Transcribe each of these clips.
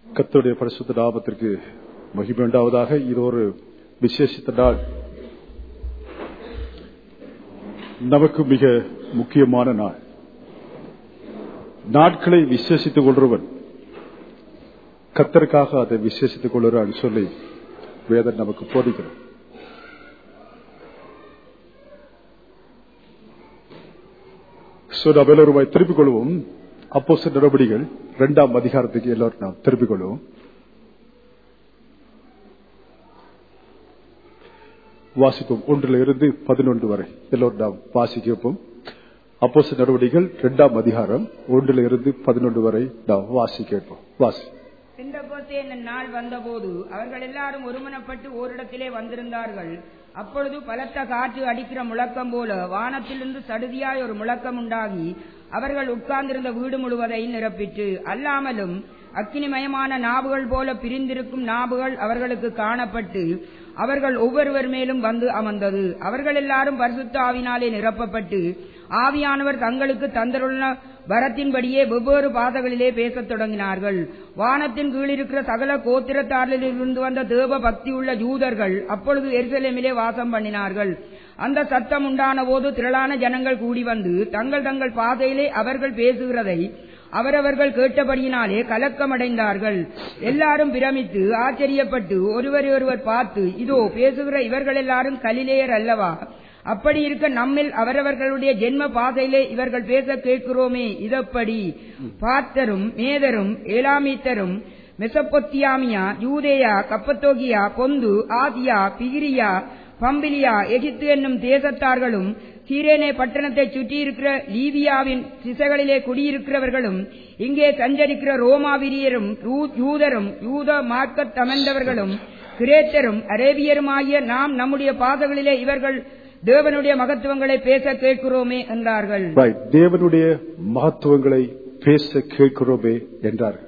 கர்த்தருடைய பரிசுத்த நாமத்திற்கு மகிமை உண்டாவதாக இது ஒரு விசேஷித்த நாள் நமக்கு மிக முக்கியமான நாள் நாட்களை விசேஷித்துக் கொள்றவன் கத்தருக்காக அதை விசேஷித்துக் கொள்கிறான் சொல்லி வேதன் நமக்கு போதிக்கிறோம் சோ நாம் எல்லோரும் திருப்பிக் கொள்வோம் அப்போ நடவடிக்கைகள் இரண்டாம் அதிகாரத்துக்கு எல்லாரும் நாம் திருப்பிக் கொள்வோம் வாசிப்போம் ஒன்றில் இருந்து பதினொன்று வரை எல்லோரும் நாம் வாசிக்கப்போம் அப்போ நடவடிக்கைகள் இரண்டாம் அதிகாரம் ஒன்றில் இருந்து பதினொன்று வரை நாம் வாசிக்கப்போம் வாசி பிண்டபோத்தே என்னும் நாள் வந்தபோது அவர்கள் எல்லாரும் ஒருமனப்பட்டு ஓரிடத்திலே வந்திருந்தார்கள் அப்பொழுது பலத்த காற்று அடிக்கிற முழக்கம் போல வானத்திலிருந்து சடுதியாய் ஒரு முழக்கம் உண்டாகி அவர்கள் உட்கார்ந்திருந்த வீடு முழுவதை நிரப்பிற்று அல்லாமலும் அக்கினிமயமான நாவுகள் போல பிரிந்திருக்கும் நாவுகள் அவர்களுக்கு காணப்பட்டு அவர்கள் ஒவ்வொருவர் மேலும் வந்து அமர்ந்தது அவர்கள் எல்லாரும் பரிசுத்த ஆவினாலே நிரப்பப்பட்டு ஆவியானவர் தங்களுக்கு தந்தருள்ள வரத்தின்படியே வெவ்வேறு பாதைகளிலே பேசத் தொடங்கினார்கள் வானத்தின் கீழிருக்கிற சகல கோத்திரத்தாரிலிருந்து வந்த தேவ பக்தியுள்ள யூதர்கள் அப்பொழுது எருசலேமிலே வாசம் பண்ணினார்கள் அந்த சத்தம் உண்டான போது திரளான ஜனங்கள் கூடி வந்து தங்கள் தங்கள் பாதையிலே அவர்கள் பேசுகிறதை அவரவர்கள் கேட்டபடியினாலே கலக்கமடைந்தார்கள் எல்லாரும் பிரமித்து ஆச்சரியப்பட்டு ஒருவரை ஒருவர் பார்த்து இதோ பேசுகிற இவர்கள் எல்லாரும் கலிலேயர் அல்லவா அப்படி இருக்க நம்மில் அவரவர்களுடைய ஜென்ம பாதையிலே இவர்கள் பேச கேட்கிறோமே இதப்படி பார்த்தரும் மேதரும் ஏலாமீத்தரும் மெசப்பொத்தியாமியா யூதேயா கப்பத்தோகியா பொந்து ஆதியா பிகிரியா பம்பிலியா எகிப்து என்னும் தேசத்தார்களும் சீரேனே பட்டணத்தை சுற்றியிருக்கிற லீபியாவின் திசைகளிலே குடியிருக்கிறவர்களும் இங்கே சஞ்சரிக்கிற ரோமாவிரியரும் யூதரும் யூத மார்க்கத் தமர்ந்தவர்களும் கிரேத்தரும் அரேபியருமாகிய நாம் நம்முடைய பாதங்களிலே இவர்கள் தேவனுடைய மகத்துவங்களை பேச கேட்கிறோமே என்றார்கள் தேவனுடைய மகத்துவங்களை பேச கேட்கிறோமே என்றார்கள்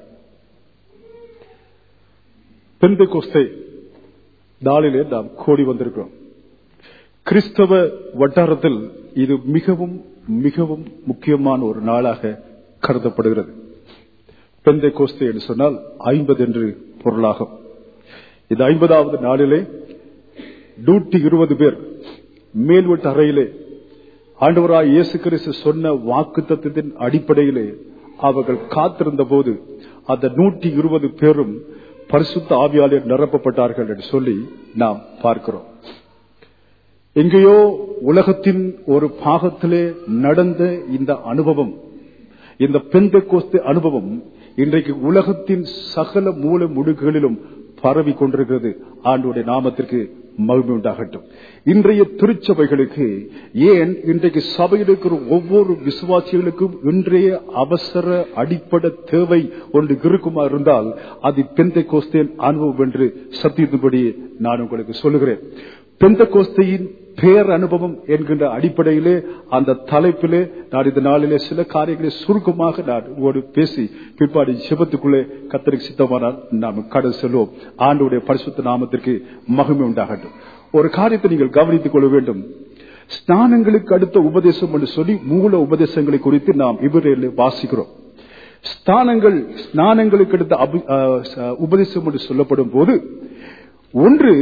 பெந்த கோஸ்தை நாளிலே நாம் கோடி வந்திருக்கிறோம் கிறிஸ்தவ வட்டாரத்தில் இது மிகவும் மிகவும் முக்கியமான ஒரு நாளாக கருதப்படுகிறது பெந்தை கோஸ்தை என்று சொன்னால் ஐம்பது என்று பொருளாகும் இது ஐம்பதாவது நாளிலே நூற்றி இருபது பேர் மேல்வீட்டு அறையிலே ஆண்டவராய் இயேசு கிறிஸ்து சொன்ன வாக்கு தத்துவத்தின் அடிப்படையிலே அவர்கள் காத்திருந்த போது அந்த நூற்றி இருபது பேரும் பரிசுத்த ஆவியாளர் நிரப்பப்பட்டார்கள் என்று சொல்லி நாம் பார்க்கிறோம் எங்கேயோ உலகத்தின் ஒரு பாகத்திலே நடந்த இந்த அனுபவம் இந்த பெந்த கோஸ்து அனுபவம் இன்றைக்கு உலகத்தின் சகல மூல முடுக்குகளிலும் பரவி கொண்டிருக்கிறது ஆண்டுடைய நாமத்திற்கு மகிமை உண்டாகட்டும் இன்றைய திருச்சபைகளுக்கு ஏன் இன்றைக்கு சபையில் இருக்கிற ஒவ்வொரு விசுவாசிகளுக்கும் இன்றைய அவசர அடிப்படை தேவை ஒன்று இருக்குமா இருந்தால் அது பெந்த கோஸ்தேன் அனுபவம் என்று சத்தியத்தின்படி நான் உங்களுக்கு சொல்லுகிறேன் பெந்த கோஸ்தையின் பேர் அனுபவம் என்கின்ற அடிப்படையிலே அந்த தலைப்பிலே நான் இந்த நாளிலே சில காரியங்களை சுருக்கமாக நான் ஒரு பேசி பிற்பாடு சிபத்துக்குள்ளே கத்தருக்கு சித்தமானால் நாம் கடல் செல்வோம் ஆண்டுடைய பரிசுத்த நாமத்திற்கு மகிமை உண்டாகட்டும் ஒரு காரியத்தை நீங்கள் கவனித்துக் கொள்ள வேண்டும் ஸ்நானங்களுக்கு அடுத்த உபதேசம் என்று சொல்லி மூல உபதேசங்களை குறித்து நாம் இவரையில் வாசிக்கிறோம் ஸ்தானங்கள் ஸ்நானங்களுக்கு அடுத்த உபதேசம் என்று சொல்லப்படும் போது ஒன்று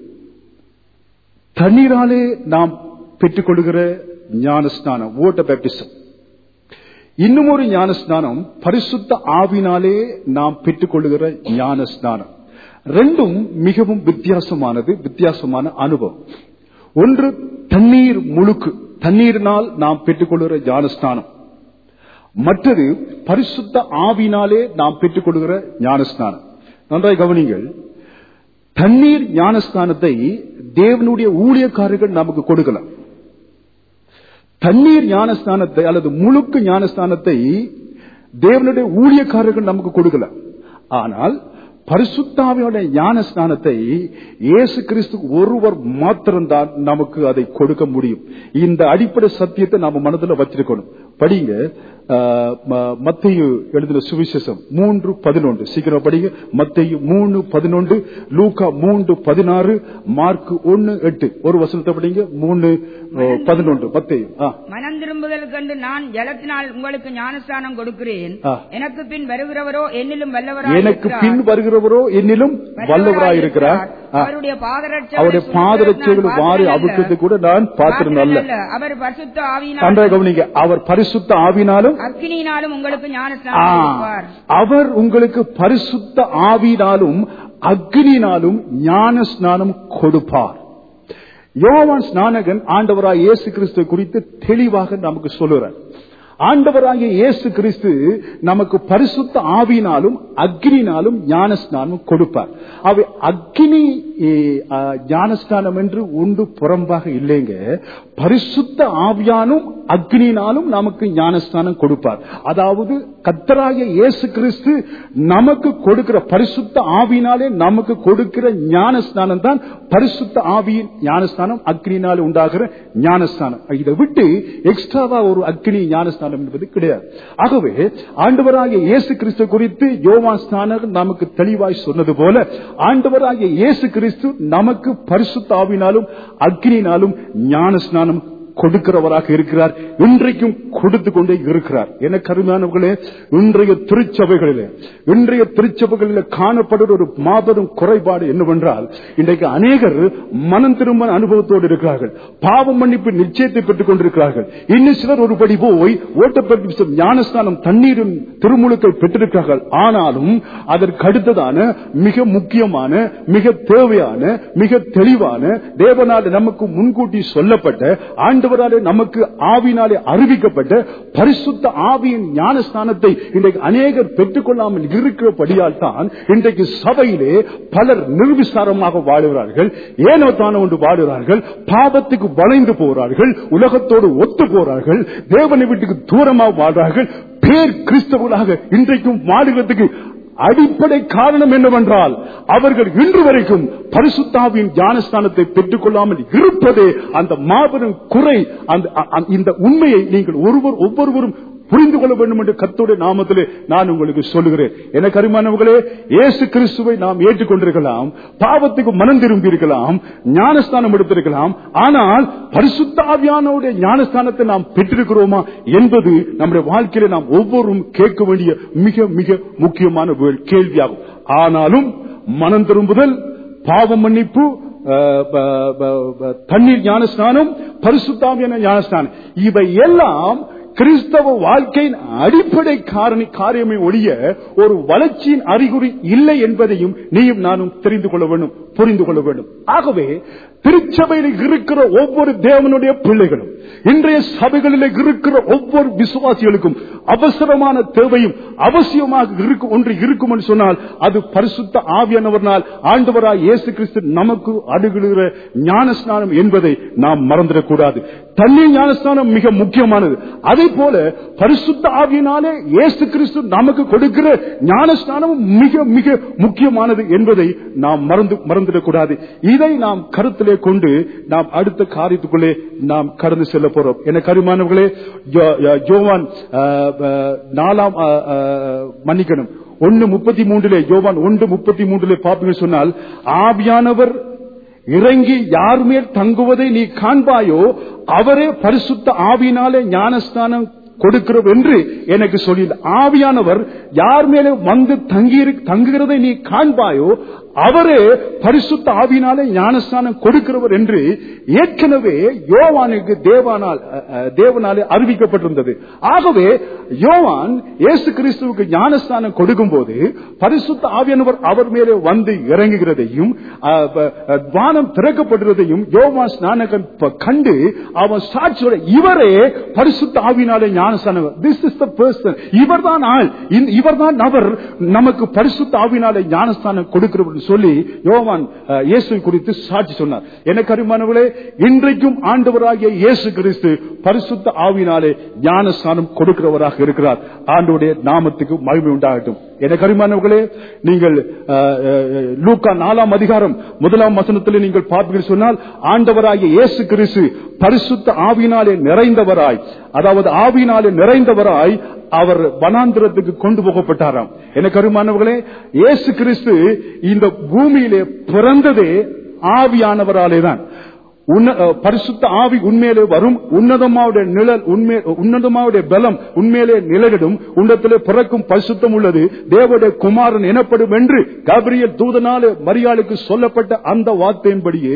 தண்ணீராலே நாம் பெற்றுக்கொள்கிற ஞானஸ்நானம் ஓட்ட பேப்டிசம் இன்னும் ஒரு ஞானஸ்நானம் பரிசுத்த ஆவினாலே நாம் பெற்றுக்கொள்கிற ஞானஸ்நானம் ரெண்டும் மிகவும் வித்தியாசமானது வித்தியாசமான அனுபவம் ஒன்று தண்ணீர் முழுக்கு தண்ணீரினால் நாம் பெற்றுக்கொள்கிற ஞானஸ்நானம் மற்றது பரிசுத்த ஆவினாலே நாம் பெற்றுக்கொள்கிற ஞானஸ்நானம் நன்றாய் கவனிங்கள் தண்ணீர் ஞானஸ்தானத்தை தேவனுடைய ஊழியக்காரர்கள் நமக்கு கொடுக்கல தண்ணீர் ஞானஸ்தானத்தை அல்லது முழுக்க ஞானஸ்தானத்தை தேவனுடைய ஊழியக்காரர்கள் நமக்கு கொடுக்கல ஆனால் பரிசுத்தாவியோட ஞானஸ்தானத்தை இயேசு கிறிஸ்து ஒருவர் மாத்திரம்தான் நமக்கு அதை கொடுக்க முடியும் இந்த அடிப்படை சத்தியத்தை நாம மனதில் வச்சிருக்கணும் படிங்க மத்தையு எழுதின சுவிசேஷம் மூன்று பதினொன்று சீக்கிரம் படிங்க மத்தையு மூணு பதினொன்று லூக்கா மூன்று பதினாறு மார்க் ஒன்னு எட்டு ஒரு வசனத்தை படிங்க மூணு பதினொன்று பத்தையும் ஆ மனம் திரும்புதல் கண்டு நான் ஜலத்தினால் உங்களுக்கு ஞானஸ்தானம் கொடுக்கிறேன் ஆ. எனக்கு பின் வருகிறவரோ என்னிலும் எனக்கு வல்லவராய் பின் வருகிறவரோ என்னிலும் வல்லவராயிருக்கிறார் ஆ. அவருடைய பாதரட்சை அவருடைய பாதரட்சைகள் வாரி அவுக்கிறது கூட நான் பாத்திரம் அல்ல அவர் பரிசுத்த நன்றாக ஆவியினால் கவனிங்க அவர் பரிசுத்த ஆவினாலும் அக்கினியினாலும் உங்களுக்கு ஆ, ஞானஸ்தானம் கொடுப்பார் அவர் உங்களுக்கு பரிசுத்த ஆவினாலும் அக்னினாலும் ஞான ஸ்நானம் கொடுப்பார் யோவான் ஸ்நானகன் ஆண்டவராய் இயேசு கிறிஸ்து குறித்து தெளிவாக நமக்கு சொல்லுறார் ஆண்டவராகிய இயேசு கிறிஸ்து நமக்கு பரிசுத்த ஆவினாலும் அக்னினாலும் ஞானஸ்நானம் கொடுப்பார் அவை அக்னி ஏ, ஆ, ஞானஸ்நானம் என்று ஒன்று புறம்பாக இல்லைங்க பரிசுத்த ஆவியானும் அக்னினாலும் நமக்கு ஞானஸ்நானம் கொடுப்பார் அதாவது கத்தராகிய இயேசு கிறிஸ்து நமக்கு கொடுக்கிற பரிசுத்த ஆவினாலே நமக்கு கொடுக்கிற ஞானஸ்நானம் தான் பரிசுத்த ஆவியின் ஞானஸ்தானம் அக்னினால் உண்டாகிற ஞானஸ்தானம் இதை விட்டு எக்ஸ்ட்ராவா ஒரு அக்னி ஞானஸ்தானம் என்பது கிடையாது ஆகவே ஆண்டவராகிய இயேசு கிறிஸ்து குறித்து யோவான் ஸ்நானர் நமக்கு தெளிவாய் சொன்னது போல ஆண்டவராகிய இயேசு கிறிஸ்து நமக்கு பரிசுத்த ஆவினாலும் அக்னினாலும் ஞானஸ்நானம் கொடுக்கிறவராக இருக்கிறார் இன்றைக்கும் கொடுத்து கொண்டே இருக்கிறார் என கருமையானவர்களே இன்றைய திருச்சபைகளிலே இன்றைய திருச்சபைகளில் காணப்படுகிற ஒரு மாபெரும் குறைபாடு என்னவென்றால் இன்றைக்கு அநேகர் மனம் திரும்ப அனுபவத்தோடு இருக்கிறார்கள் பாவம் மன்னிப்பு நிச்சயத்தை பெற்றுக் கொண்டிருக்கிறார்கள் இன்னும் சிலர் ஒருபடி போய் ஓட்டப்பட்டு ஞானஸ்தானம் தண்ணீரின் திருமுழுக்கை பெற்றிருக்கிறார்கள் ஆனாலும் அதற்கு அடுத்ததான மிக முக்கியமான மிக தேவையான மிக தெளிவான தேவனால் நமக்கு முன்கூட்டி சொல்லப்பட்ட ஆண்டவராலே நமக்கு ஆவினாலே அறிவிக்கப்பட்ட பரிசுத்த ஆவியின் ஞானஸ்தானத்தை இன்றைக்கு அநேகர் பெற்றுக்கொள்ளாமல் இருக்கிறபடியால் தான் இன்றைக்கு சபையிலே பலர் நிர்விசாரமாக வாழுகிறார்கள் ஏனோ தானோ ஒன்று வாழுகிறார்கள் பாவத்துக்கு வளைந்து போகிறார்கள் உலகத்தோடு ஒத்து போறார்கள் தேவனை வீட்டுக்கு தூரமாக வாழ்றார்கள் பேர் கிறிஸ்தவர்களாக இன்றைக்கும் வாழுகிறதுக்கு அடிப்படை காரணம் என்னவென்றால் அவர்கள் இன்று வரைக்கும் பரிசுத்தாவின் ஞானஸ்தானத்தை பெற்றுக் கொள்ளாமல் இருப்பதே அந்த மாபெரும் குறை அந்த அ- அ- இந்த உண்மையை நீங்கள் ஒருவர் ஒவ்வொருவரும் புரிந்து கொள்ள வேண்டும் என்று கத்தோட நாமத்திலே நான் உங்களுக்கு சொல்லுகிறேன் எனக்கு அருமானவர்களே இயேசு கிறிஸ்துவை நாம் ஏற்றுக்கொண்டிருக்கலாம் பாவத்துக்கு மனம் திரும்பி இருக்கலாம் ஞானஸ்தானம் எடுத்திருக்கலாம் ஆனால் பரிசுத்தாவியானோட ஞானஸ்தானத்தை நாம் பெற்றிருக்கிறோமா என்பது நம்முடைய வாழ்க்கையில நாம் ஒவ்வொருவரும் கேட்க வேண்டிய மிக மிக முக்கியமான வே- கேள்வியாகும் ஆனாலும் மனம் திரும்புதல் பாவ மன்னிப்பு அஹ், ப- ப- ப- தண்ணீர் ஞானஸ்நானம் பரிசுத்தாவியான ஞானஸ்நானம் இவை எல்லாம் கிறிஸ்தவ வாழ்க்கையின் அடிப்படை காரணி காரியமே ஒழிய ஒரு வளர்ச்சியின் அறிகுறி இல்லை என்பதையும் நீயும் நானும் தெரிந்து கொள்ள வேண்டும் புரிந்து கொள்ள வேண்டும் ஆகவே திருச்சபையில் இருக்கிற ஒவ்வொரு தேவனுடைய பிள்ளைகளும் இன்றைய சபைகளில் இருக்கிற ஒவ்வொரு விசுவாசிகளுக்கும் அவசரமான தேவையும் அவசியமாக இருக்கும் ஒன்று இருக்கும் என்று சொன்னால் அது பரிசுத்த ஆவியானவர்னால் ஆண்டவராய் இயேசு கிறிஸ்து நமக்கு அடுகிற ஞானஸ்நானம் என்பதை நாம் மறந்துடக்கூடாது தண்ணீர் ஞானஸ்நானம் மிக முக்கியமானது அதே போல பரிசுத்த ஆவியினாலே இயேசு கிறிஸ்து நமக்கு கொடுக்கிற ஞானஸ்நானமும் மிக மிக முக்கியமானது என்பதை நாம் மறந்து மறந்துடக்கூடாது இதை நாம் கருத்திலே கொண்டு நாம் அடுத்த காரியத்துக்குள்ளே நாம் கடந்து செல்ல போறோம் என கருமானவர்களே யோ- யோ- யோவான் ஆ, ஆ, நாலாம் ஆ, ஆ, மன்னிக்கணும் ஒன்னு முப்பத்தி மூன்றிலே யோவான் ஒன்று முப்பத்தி மூன்றிலே பாப்பீங்க சொன்னால் ஆவியானவர் இறங்கி யார் மேல் தங்குவதை நீ காண்பாயோ அவரே பரிசுத்த ஆவியினாலே ஞானஸ்தானம் கொடுக்கிறோம் என்று எனக்கு சொல்லி ஆவியானவர் யார் மேலே வந்து தங்கி தங்குகிறதை நீ காண்பாயோ அவரே பரிசுத்த ஆவியினாலே ஞானஸ்தானம் கொடுக்கிறவர் என்று ஏற்கனவே யோவானுக்கு தேவானால் அஹ், அஹ், தேவனாலே அறிவிக்கப்பட்டிருந்தது ஆகவே யோவான் இயேசு கிறிஸ்துவுக்கு ஞானஸ்தானம் கொடுக்கும் போது பரிசுத்த ஆவியானவர் அவர் மேலே வந்து இறங்குகிறதையும் அஹ், ப- அஹ், வானம் திறக்கப்படுறதையும் யோவான் ஸ்நானகன் ப- கண்டு அவன் சாட்சியோட இவரே பரிசுத்த ஆவினாலே ஞானஸ்தானம் திஸ் இஸ் த பர்சன் இவர்தான் ஆள் இந்த- இவர்தான் அவர் நமக்கு பரிசுத்த ஆவினாலே ஞானஸ்தானம் கொடுக்கிறவர் சொல்லி யோவான் அஹ், இயேசு குறித்து சாட்சி சொன்னார் எனக்கு அருமானவர்களே இன்றைக்கும் ஆண்டவராகிய இயேசு கிறிஸ்து பரிசுத்த ஆவினாலே ஞானஸ்தானம் கொடுக்கிறவராக இருக்கிறார் ஆண்டோடைய நாமத்துக்கு மகிமை உண்டாகட்டும் எனக்கு அருமானவர்களே நீங்கள் அஹ், அஹ், லூக்கா நாலாம் அதிகாரம் முதலாம் வசனத்தில் நீங்கள் பார்ப்பீர்கள் சொன்னால் ஆண்டவராகிய இயேசு கிறிஸ்து பரிசுத்த ஆவினாலே நிறைந்தவராய் அதாவது ஆவினாலே நிறைந்தவராய் அவர் வனாந்திரத்துக்கு கொண்டு போகப்பட்டாராம் எனக்கு அருமானவர்களே இயேசு கிறிஸ்து இந்த பூமியிலே பிறந்ததே ஆவியானவராலே தான் உன்ன- அஹ், பரிசுத்த ஆவி உண்மையிலே வரும் உன்னதமாவுடைய நிழல் உண்மை உன்னதமாவுடைய பலம் உண்மையிலே நிழலிடும் உன்னத்திலே பிறக்கும் பரிசுத்தம் உள்ளது தேவனுடைய குமாரன் எனப்படும் என்று காபிரியல் தூதனாலே மரியாளுக்கு சொல்லப்பட்ட அந்த வார்த்தையின்படியே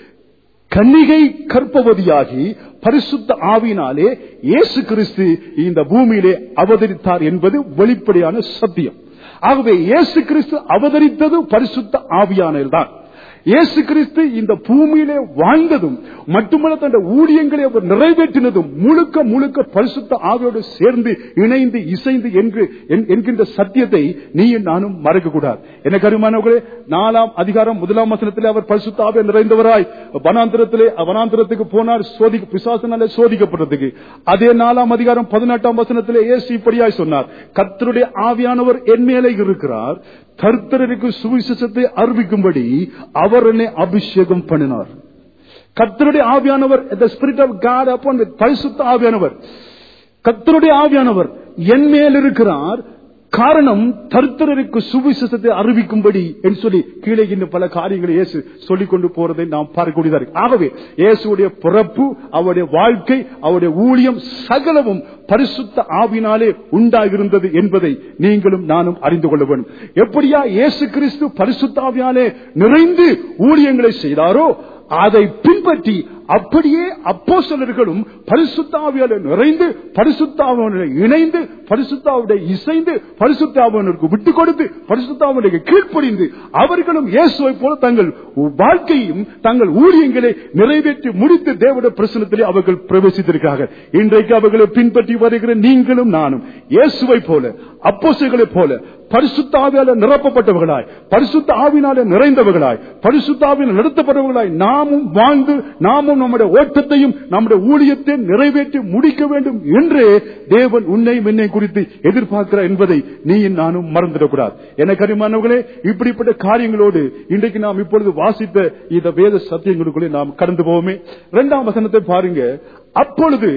கன்னிகை கற்பவதியாகி பரிசுத்த ஆவியினாலே இயேசு கிறிஸ்து இந்த பூமியிலே அவதரித்தார் என்பது வெளிப்படையான சத்தியம் ஆகவே இயேசு கிறிஸ்து அவதரித்தது பரிசுத்த ஆவியானதான் இயேசு கிறிஸ்து இந்த பூமியிலே வாழ்ந்ததும் மட்டுமல்ல தன்னுடைய ஊழியங்களை அவர் நிறைவேற்றினதும் முழுக்க முழுக்க பரிசுத்த ஆவியோடு சேர்ந்து இணைந்து இசைந்து என்று என்- என்கின்ற சத்தியத்தை நீயும் நானும் மறக்க கூடாது என்ன கருமானவர்களே நாலாம் அதிகாரம் முதலாம் வசனத்திலே அவர் பரிசுத்த ஆவியை நிறைந்தவராய் வனாந்திரத்திலே வனாந்திரத்துக்கு போனார் சோதி பிசாசனாலே சோதிக்கப்படுறதுக்கு அதே நாலாம் அதிகாரம் பதினெட்டாம் வசனத்திலே இயேசு இப்படியாய் சொன்னார் கர்த்தருடைய ஆவியானவர் என் மேலே இருக்கிறார் கர்த்தருக்கு சுவிசேஷத்தை அறிவிக்கும்படி அவர் என்னை அபிஷேகம் பண்ணினார் கர்த்தருடைய ஆவியானவர் the spirit of God upon me, பரிசுத்த ஆவியானவர் கர்த்தருடைய ஆவியானவர் என் மேல் இருக்கிறார் காரணம் தருத்தரருக்கு சுவிசேஷத்தை அறிவிக்கும்படி என்று சொல்லி கீழே இன்னும் பல காரியங்களை இயேசு சொல்லிக் கொண்டு போறதை நாம் பார்க்கக்கூடியதா இருக்கு ஆகவே இயேசுடைய பிறப்பு அவருடைய வாழ்க்கை அவருடைய ஊழியம் சகலமும் பரிசுத்த ஆவினாலே உண்டாகிருந்தது என்பதை நீங்களும் நானும் அறிந்து கொள்ள வேண்டும் எப்படியா இயேசு கிறிஸ்து பரிசுத்த ஆவியாலே நிறைந்து ஊழியங்களை செய்தாரோ அதை பின்பற்றி அப்படியே அப்போஸ்தலர்களும் பரிசுத்தாவியால நிறைந்து பரிசுத்தாவியனை இணைந்து பரிசுத்தாவுடைய இசைந்து பரிசுத்தாவியனுக்கு விட்டுக் கொடுத்து பரிசுத்தாவினுக்கு கீழ்ப்படிந்து அவர்களும் இயேசுவை போல தங்கள் வாழ்க்கையும் தங்கள் ஊழியங்களை நிறைவேற்றி முடித்து தேவட பிரசனத்திலே அவர்கள் பிரவேசித்திருக்கிறார்கள் இன்றைக்கு அவர்களை பின்பற்றி வருகிற நீங்களும் நானும் இயேசுவை போல அப்போஸ்தலர்களைப் போல பரிசுத்த ஆவியால நிரப்பப்பட்டவர்களாய் பரிசுத்த ஆவினால நிறைந்தவர்களாய் பரிசுத்த ஆவியால் நடத்தப்பட்டவர்களாய் நாமும் வாழ்ந்து நாமும் நம்முடைய ஓட்டத்தையும் நம்முடைய ஊழியத்தை நிறைவேற்றி முடிக்க வேண்டும் என்றே தேவன் உன்னை என்னை குறித்து எதிர்பார்க்கிறார் என்பதை நீயும் நானும் மறந்துடக்கூடாது என கரிமானவர்களே இப்படிப்பட்ட காரியங்களோடு இன்றைக்கு நாம் இப்பொழுது வாசித்த இந்த வேத சத்தியங்களுக்குள்ளே நாம் கடந்து போவோமே இரண்டாம் வசனத்தை பாருங்க அப்பொழுது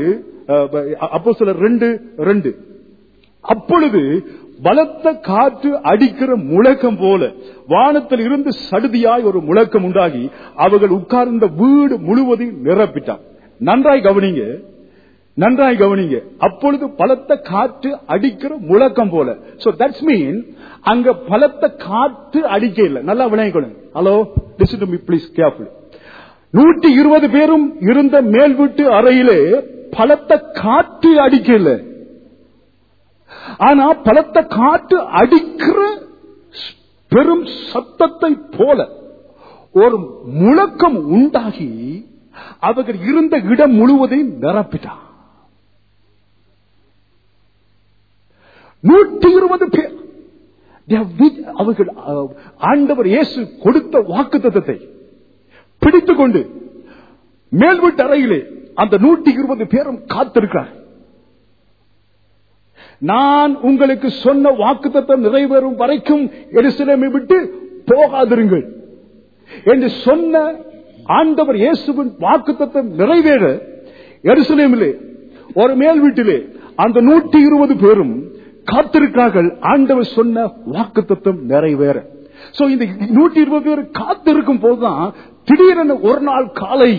அப்போ சில ரெண்டு ரெண்டு அப்பொழுது பலத்த காற்று அடிக்கிற முழக்கம் போல வானத்தில் இருந்து சடுதியாய் ஒரு முழக்கம் உண்டாகி அவர்கள் உட்கார்ந்த வீடு முழுவதையும் நிரப்பிட்டார் நன்றாய் கவனிங்க நன்றாய் கவனிங்க அப்பொழுது பலத்த காற்று அடிக்கிற முழக்கம் போல சோ தட்ஸ் மீன் அங்க பலத்த காற்று அடிக்க இல்லை நல்லா விளையாடுங்க hello listen to me please careful நூற்றி இருபது பேரும் இருந்த மேல் வீட்டு அறையிலே பலத்த காற்று அடிக்க இல்லை ஆனா பலத்த காற்று அடிக்கிற பெரும் சத்தத்தை போல ஒரு முழக்கம் உண்டாகி அவர்கள் இருந்த இடம் முழுவதையும் நிரப்பிட்டார் நூற்றி இருபது பேர் They have with- அவர்கள் அஹ், ஆண்டவர் இயேசு கொடுத்த வாக்கு தத்தத்தை பிடித்துக் கொண்டு மேல் வீட்டு அறையிலே அந்த நூற்றி இருபது பேரும் காத்திருக்கிறார் நான் உங்களுக்கு சொன்ன வாக்குத்தத்தம் நிறைவேறும் வரைக்கும் எருசலேமை விட்டு போகாதிருங்கள் என்று சொன்ன ஆண்டவர் இயேசுவின் வாக்குத்தத்தம் நிறைவேற எருசலேமிலே ஒரு மேல் வீட்டிலே அந்த நூற்றி இருபது பேரும் காத்திருக்கிறார்கள் ஆண்டவர் சொன்ன வாக்குத்தத்தம் நிறைவேற சோ இந்த நூற்றி இருபது பேர் காத்திருக்கும் போதுதான் திடீரென ஒரு நாள் காலை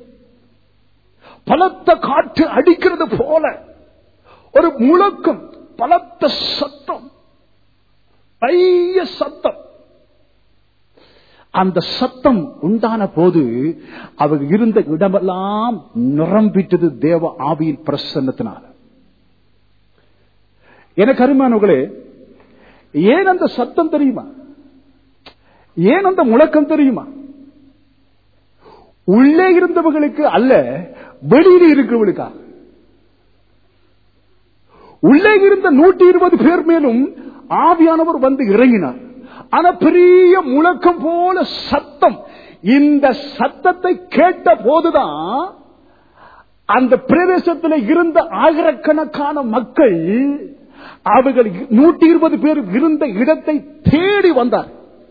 பலத்த காற்று அடிக்கிறது போல ஒரு முழக்கம் பலத்த சத்தம் பெரிய சத்தம் அந்த சத்தம் உண்டான போது அவங்க இருந்த இடமெல்லாம் நிரம்பிட்டது தேவ ஆவியின் பிரசன்னத்தினால எனக்கு அருமானவர்களே ஏன் அந்த சத்தம் தெரியுமா ஏன் அந்த முழக்கம் தெரியுமா உள்ளே இருந்தவர்களுக்கு அல்ல வெளியில இருக்கிறவர்களுக்காக உள்ளே இருந்த நூற்றி இருபது பேர் மேலும் ஆவியானவர் வந்து இறங்கினார் ஆனா பெரிய முழக்கம் போல சத்தம் இந்த சத்தத்தை கேட்ட போதுதான் அந்த பிரதேசத்தில் இருந்த ஆயிரக்கணக்கான மக்கள் அவர்கள் நூற்றி இருபது பேர் இருந்த இடத்தை தேடி வந்தார்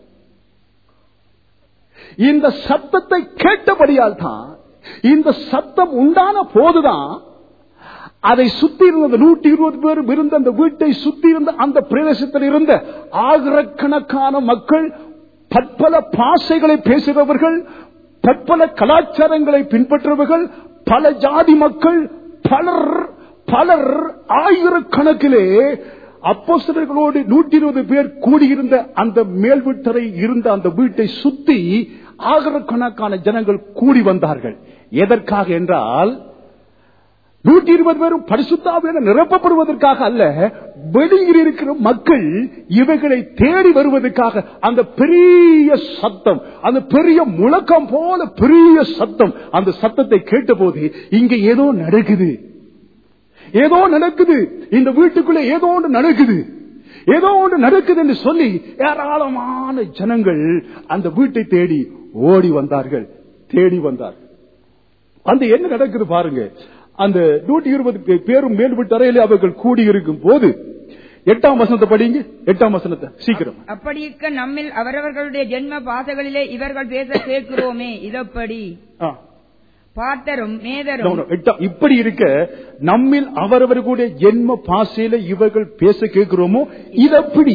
இந்த சத்தத்தை கேட்டபடியால் தான் இந்த சத்தம் உண்டான போதுதான் அதை சுத்தி இருந்த நூற்றி இருபது பேரும் இருந்த அந்த வீட்டை சுத்தி இருந்த அந்த பிரதேசத்தில் இருந்த ஆயிரக்கணக்கான மக்கள் பற்பல பாசைகளை பேசுகிறவர்கள் பற்பல கலாச்சாரங்களை பின்பற்றுபவர்கள் பல ஜாதி மக்கள் பலர் பலர் ஆயிரக்கணக்கிலே அப்போஸ்தலர்களோடு நூற்றி இருபது பேர் கூடியிருந்த அந்த மேல் வீட்டறை இருந்த அந்த வீட்டை சுத்தி ஆயிரக்கணக்கான ஜனங்கள் கூடி வந்தார்கள் எதற்காக என்றால் நூற்றி இருபது பேரும் பரிசுத்தாவியான நிரப்பப்படுவதற்காக அல்ல வெளியில் இருக்கிற மக்கள் இவைகளை தேடி வருவதற்காக அந்த பெரிய சத்தம் அந்த பெரிய முழக்கம் போல பெரிய சத்தம் அந்த சத்தத்தை கேட்டபோது இங்க ஏதோ நடக்குது ஏதோ நடக்குது இந்த வீட்டுக்குள்ள ஏதோ ஒன்று நடக்குது ஏதோ ஒன்று நடக்குது என்று சொல்லி ஏராளமான ஜனங்கள் அந்த வீட்டை தேடி ஓடி வந்தார்கள் தேடி வந்தார்கள் அந்த என்ன நடக்குது பாருங்க அந்த நூற்றி இருபது பே- பேரும் மேல் வீட்டு அறையிலே அவர்கள் கூடி இருக்கும் போது எட்டாம் வசனத்தை படிங்க எட்டாம் வசனத்தை சீக்கிரம் அப்படி இருக்க நம்மில் அவரவர்களுடைய ஜென்ம பாசைகளிலே இவர்கள் பேச கேட்கிறோமே இதப்படி ஆ. பார்த்தரும் No, மேதரும் no, எட்டா- இப்படி இருக்க நம்மில் அவரவர்களுடைய ஜென்ம பாசையில இவர்கள் பேச கேட்கிறோமோ இதப்படி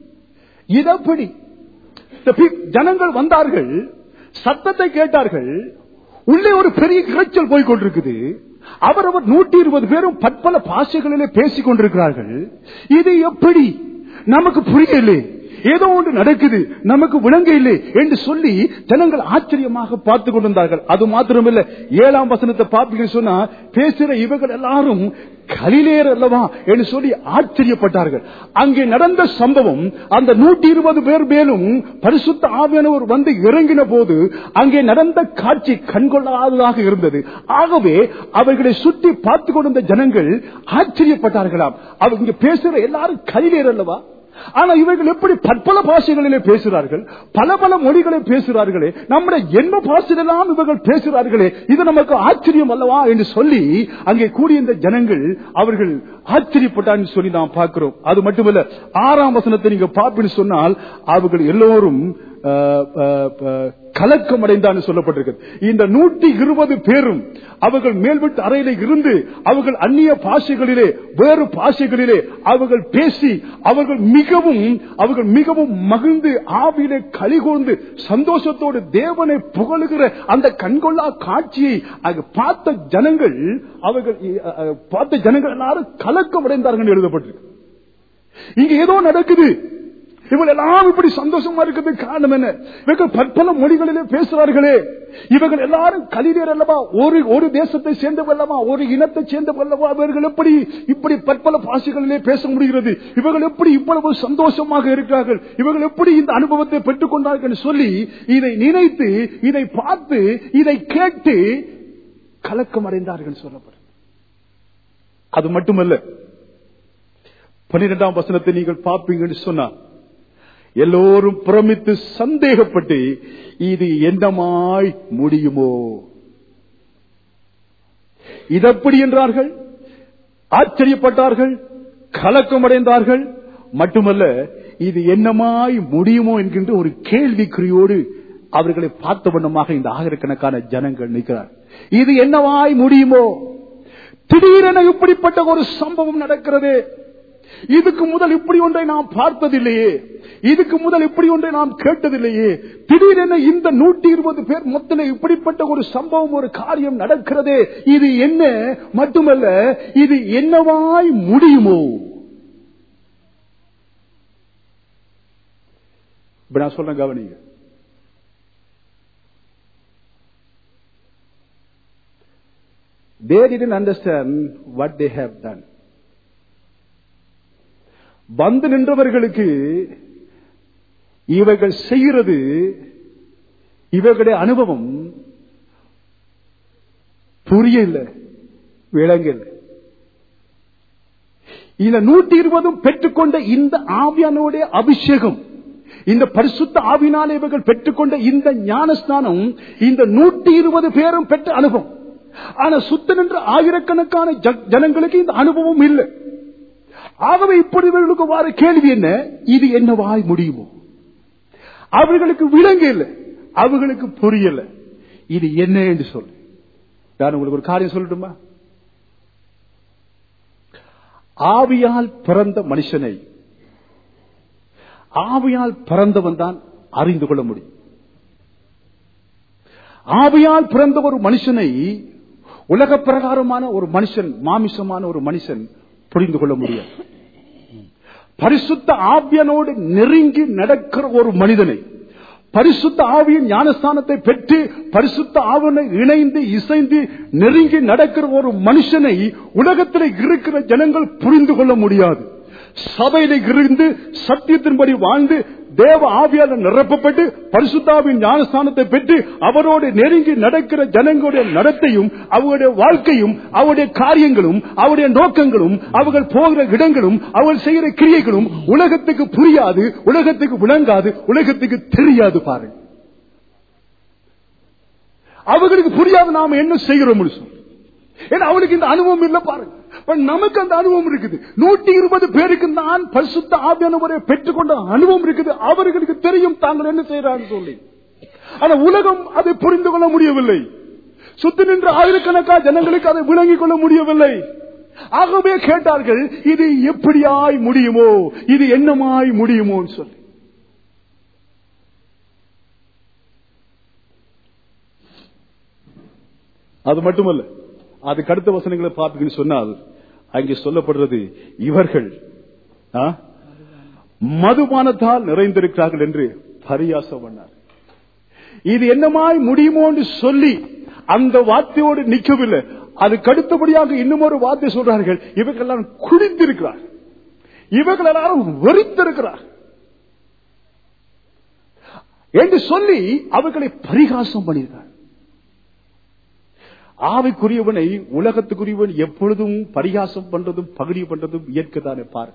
இதப்படி இந்த பி- ஜனங்கள் வந்தார்கள் சத்தத்தை கேட்டார்கள் உள்ளே ஒரு பெரிய இரைச்சல் போய் கொண்டிருக்குது அவரவர் நூற்றி இருபது பேரும் பற்பல பாஷைகளிலே பேசிக் கொண்டிருக்கிறார்கள் இது எப்படி நமக்கு புரியலே ஏதோ ஒன்று நடக்குது நமக்கு விளங்க இல்லை என்று சொல்லி ஜனங்கள் ஆச்சரியமாக பார்த்து கொண்டிருந்தார்கள் அது மாத்திரமில்ல ஏழாம் வசனத்தை பார்ப்பீங்க சொன்னா பேசுற இவர்கள் எல்லாரும் கலிலேயர் அல்லவா என்று சொல்லி ஆச்சரியப்பட்டார்கள் அங்கே நடந்த சம்பவம் அந்த நூற்றி இருபது பேர் மேலும் பரிசுத்த ஆவியானவர் வந்து இறங்கின போது அங்கே நடந்த காட்சி கண்கொள்ளாததாக இருந்தது ஆகவே அவர்களை சுற்றி பார்த்து கொண்டிருந்த ஜனங்கள் ஆச்சரியப்பட்டார்களாம் அவங்க இங்க பேசுற எல்லாரும் கலிலேயர் அல்லவா ஆனா இவர்கள் எப்படி பற்பல பாஷைகளிலே பேசுகிறார்கள் பல பல மொழிகளை பேசுகிறார்களே நம்முடைய என்ன பாஷையிலெல்லாம் இவர்கள் பேசுகிறார்களே இது நமக்கு ஆச்சரியம் அல்லவா என்று சொல்லி அங்கே கூடிய இந்த ஜனங்கள் அவர்கள் ஆச்சரியப்பட்டான்னு சொல்லி நாம் பார்க்கிறோம் அது மட்டுமல்ல ஆறாம் வசனத்தை நீங்க பார்ப்பீன்னு சொன்னால் அவர்கள் எல்லோரும் அஹ், அஹ், அஹ், கலக்கம் அடைந்தான்னு சொல்லப்பட்டிருக்கிறது இந்த நூற்றி இருபது பேரும் அவர்கள் மேல்விட்டு அறையில இருந்து அவர்கள் அந்நிய பாஷைகளிலே வேறு பாஷைகளிலே அவர்கள் பேசி அவர்கள் மிகவும் அவர்கள் மிகவும் மகிழ்ந்து ஆவியிலே கலிகூர்ந்து சந்தோஷத்தோடு தேவனை புகழுகிற அந்த கண்கொள்ளா காட்சியை அங்கு பார்த்த ஜனங்கள் அவர்கள் அஹ், அஹ், பார்த்த ஜனங்கள் எல்லாரும் கலக்கம் அடைந்தார்கள் எழுதப்பட்டிருக்கு இங்க ஏதோ நடக்குது இவங்க எல்லாம் இப்படி சந்தோஷமா இருக்கிறது காரணம் என்ன இவர்கள் பற்பல மொழிகளிலே பேசுறார்களே இவர்கள் எல்லாரும் கலிலேயர் அல்லவா ஒரு ஒரு தேசத்தை சேர்ந்தவர்கள் அல்லவா ஒரு இனத்தை சேர்ந்தவர்கள் அல்லவா இவர்கள் எப்படி இப்படி பற்பல பாஷைகளிலே பேச முடிகிறது இவர்கள் எப்படி இவ்வளவு சந்தோஷமாக இருக்கிறார்கள் இவர்கள் எப்படி இந்த அனுபவத்தை பெற்றுக் கொண்டார்கள் என்று சொல்லி இதை நினைத்து இதை பார்த்து இதை கேட்டு கலக்கம் அடைந்தார்கள் சொல்லப்படும் அது மட்டுமல்ல பன்னிரெண்டாம் வசனத்தை நீங்கள் பார்ப்பீங்கன்னு சொன்னா எல்லோரும் பிரமித்து சந்தேகப்பட்டு இது என்னமாய் முடியுமோ இதெப்படி என்றார்கள் ஆச்சரியப்பட்டார்கள் கலக்கமடைந்தார்கள் மட்டுமல்ல இது என்னமாய் முடியுமோ என்கின்ற ஒரு கேள்விக்குறியோடு அவர்களை பார்த்த வண்ணமாக இந்த ஆயிரக்கணக்கான ஜனங்கள் நிற்கிறார் இது என்னவாய் முடியுமோ திடீரென இப்படிப்பட்ட ஒரு சம்பவம் நடக்கிறது இதுக்கு முதல் இப்படி ஒன்றை நாம் பார்த்ததில்லையே இதுக்கு முதல் இப்படி ஒன்றை நாம் கேட்டதில்லையே திடீரென இந்த நூற்றி இருபது பேர் மொத்தம் இப்படிப்பட்ட ஒரு சம்பவம் ஒரு காரியம் நடக்கிறதே இது என்ன மட்டுமல்ல இது என்னவாய் முடியுமோ இப்ப நான் சொல்றேன் கவனிங்க They didn't understand what they have done. வந்து நின்றவர்களுக்கு இவர்கள் செய்கிறது இவர்களுடைய அனுபவம் புரியல விளங்கல இந்த நூற்றி இருபதும் பெற்றுக்கொண்ட இந்த ஆவியானுடைய அபிஷேகம் இந்த பரிசுத்த ஆவினாலே இவர்கள் பெற்றுக்கொண்ட இந்த ஞானஸ்தானம் இந்த நூற்றி இருபது பேரும் பெற்ற அனுபவம் ஆனா சுத்த நின்ற ஆயிரக்கணக்கான ஜ- ஜனங்களுக்கு இந்த அனுபவம் இல்லை ஆகவே இப்படி இவர்களுக்கு வார கேள்வி என்ன இது என்னவாய் முடியுமோ அவர்களுக்கு விளங்க இல்லை அவர்களுக்கு புரியல இது என்ன என்று சொல்லு நான் உங்களுக்கு ஒரு காரியம் சொல்லட்டுமா ஆவியால் பிறந்த மனுஷனை ஆவியால் பிறந்தவன் தான் அறிந்து கொள்ள முடியும் ஆவியால் பிறந்த ஒரு மனுஷனை உலக பிரகாரமான ஒரு மனுஷன் மாமிசமான ஒரு மனுஷன் புரிந்து கொள்ள முடியாது பரிசுத்த ஆவியனோடு நெருங்கி நடக்கிற ஒரு மனிதனை பரிசுத்த ஆவியின் ஞானஸ்தானத்தை பெற்று பரிசுத்த ஆவியனை இணைந்து இசைந்து நெருங்கி நடக்கிற ஒரு மனுஷனை உலகத்தில் இருக்கிற ஜனங்கள் புரிந்து கொள்ள முடியாது சபையில இருந்து சத்தியத்தின்படி வாழ்ந்து தேவ ஆவியால் நிரப்பப்பட்டு பரிசுத்தாவின் ஞானஸ்தானத்தை பெற்று அவரோடு நெருங்கி நடக்கிற ஜனங்களுடைய நடத்தையும் அவருடைய வாழ்க்கையும் அவருடைய காரியங்களும் அவருடைய நோக்கங்களும் அவர்கள் போகிற இடங்களும் அவர்கள் செய்கிற கிரியைகளும் உலகத்துக்கு புரியாது உலகத்துக்கு விளங்காது உலகத்துக்கு தெரியாது பாருங்க அவர்களுக்கு புரியாது நாம என்ன செய்கிறோம் சொல்லி ஏன்னா அவனுக்கு இந்த அனுபவம் இல்ல பாருங்க but நமக்கு அந்த அனுபவம் இருக்குது நூற்றி இருபது பேருக்கு நான் பரிசுத்த ஆவியானவரை பெற்றுக்கொண்ட அனுபவம் இருக்குது அவர்களுக்கு தெரியும் தாங்கள் என்ன செய்யறான்னு சொல்லி ஆனா உலகம் அதை புரிந்து கொள்ள முடியவில்லை சுத்தி நின்ற ஆயிரக்கணக்கா ஜனங்களுக்கு அதை விளங்கிக் கொள்ள முடியவில்லை ஆகவே கேட்டார்கள் இது எப்படியாய் முடியுமோ இது என்னமாய் முடியுமோன்னு சொல்லி அது மட்டுமல்ல அதுக்கு அடுத்த வசனங்களை பார்த்தீங்கன்னு சொன்னால் அங்கே சொல்லப்படுறது இவர்கள் ஆ, மதுபானத்தால் நிறைந்திருக்கிறார்கள் என்று பரியாசம் பண்ணார் இது என்னமாய் முடியுமோ என்று சொல்லி அந்த வார்த்தையோடு நிற்கவில்லை அதுக்கு அடுத்தபடியாக இன்னும் ஒரு வார்த்தை சொல்றார்கள் இவர்கள் எல்லாம் குடித்திருக்கிறார் இவர்கள் எல்லாரும் வெறித்திருக்கிறார் என்று சொல்லி அவர்களை பரிகாசம் பண்ணியிருக்கார் ஆவிக்குரியவனை உலகத்துக்குரியவன் எப்பொழுதும் பரிகாசம் பண்றதும் பகுதி பண்றதும் இயற்கைதானே பாரு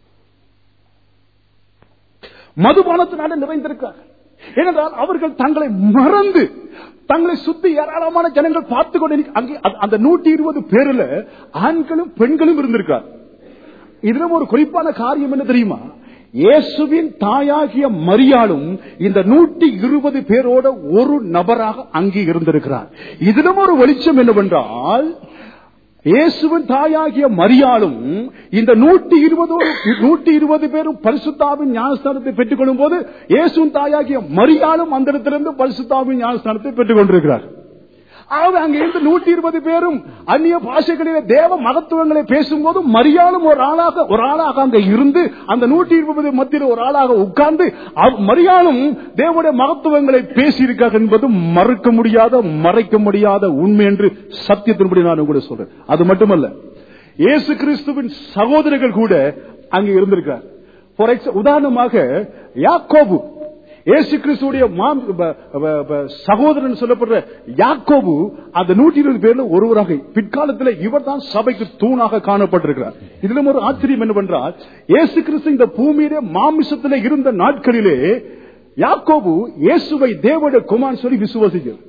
மதுபானத்தினால நிறைந்திருக்கிறார்கள் ஏனென்றால் அவர்கள் தங்களை மறந்து தங்களை சுத்தி ஏராளமான ஜனங்கள் பார்த்து கொண்டு நிற்க- அங்கே அந்த- அந்த நூற்றி இருபது பேர்ல ஆண்களும் பெண்களும் இருந்திருக்கார் இதுல ஒரு குறிப்பான காரியம் என்ன தெரியுமா இயேசுவின் தாயாகிய மரியாளும் இந்த நூற்றி இருபது பேரோட ஒரு நபராக அங்கே இருந்திருக்கிறார் இதிலும் ஒரு வெளிச்சம் என்னவென்றால் இயேசுவின் தாயாகிய மரியாளும் இந்த நூற்றி இருபது நூற்றி இருபது பேரும் பரிசுத்தாவின் ஞானஸ்தானத்தை பெற்றுக் கொள்ளும் போது இயேசுவின் தாயாகிய மரியாளும் அந்த இடத்திலிருந்து பரிசுத்தாவின் ஞானஸ்தானத்தை பெற்றுக் கொண்டிருக்கிறார் ஆகவே அங்க இருந்து நூற்றி இருபது பேரும் அந்நிய பாஷைகளிலே தேவ மகத்துவங்களை பேசும்போது மரியாளும் ஒரு ஆளாக ஒரு ஆளாக அங்க இருந்து அந்த நூற்றி இருபது மத்தியில் ஒரு ஆளாக உட்கார்ந்து அவ்- மரியாளும் தேவனுடைய மகத்துவங்களை பேசியிருக்கார் என்பது மறுக்க முடியாத மறைக்க முடியாத உண்மை என்று சத்தியத்தின்படி நான் கூட சொல்றேன் அது மட்டுமல்ல இயேசு கிறிஸ்துவின் சகோதரர்கள் கூட அங்கே இருந்திருக்கார் ஃபார் உதாரணமாக யாக்கோபு இயேசு கிறிஸ்துடைய மாம்- ப- ப- ப- சகோதரன் சொல்லப்படுற யாக்கோபு அந்த நூற்றி இருபது பேர்ல ஒருவராக பிற்காலத்தில் இவர் தான் சபைக்கு தூணாக காணப்பட்டிருக்கிறார் இதிலும் ஒரு ஆச்சரியம் என்னவென்றால் இயேசு கிறிஸ்து இந்த பூமியிலே மாமிசத்திலே இருந்த நாட்களிலே யாக்கோபு இயேசுவை தேவனுடைய குமார் சொல்லி விசுவசிக்கிறார்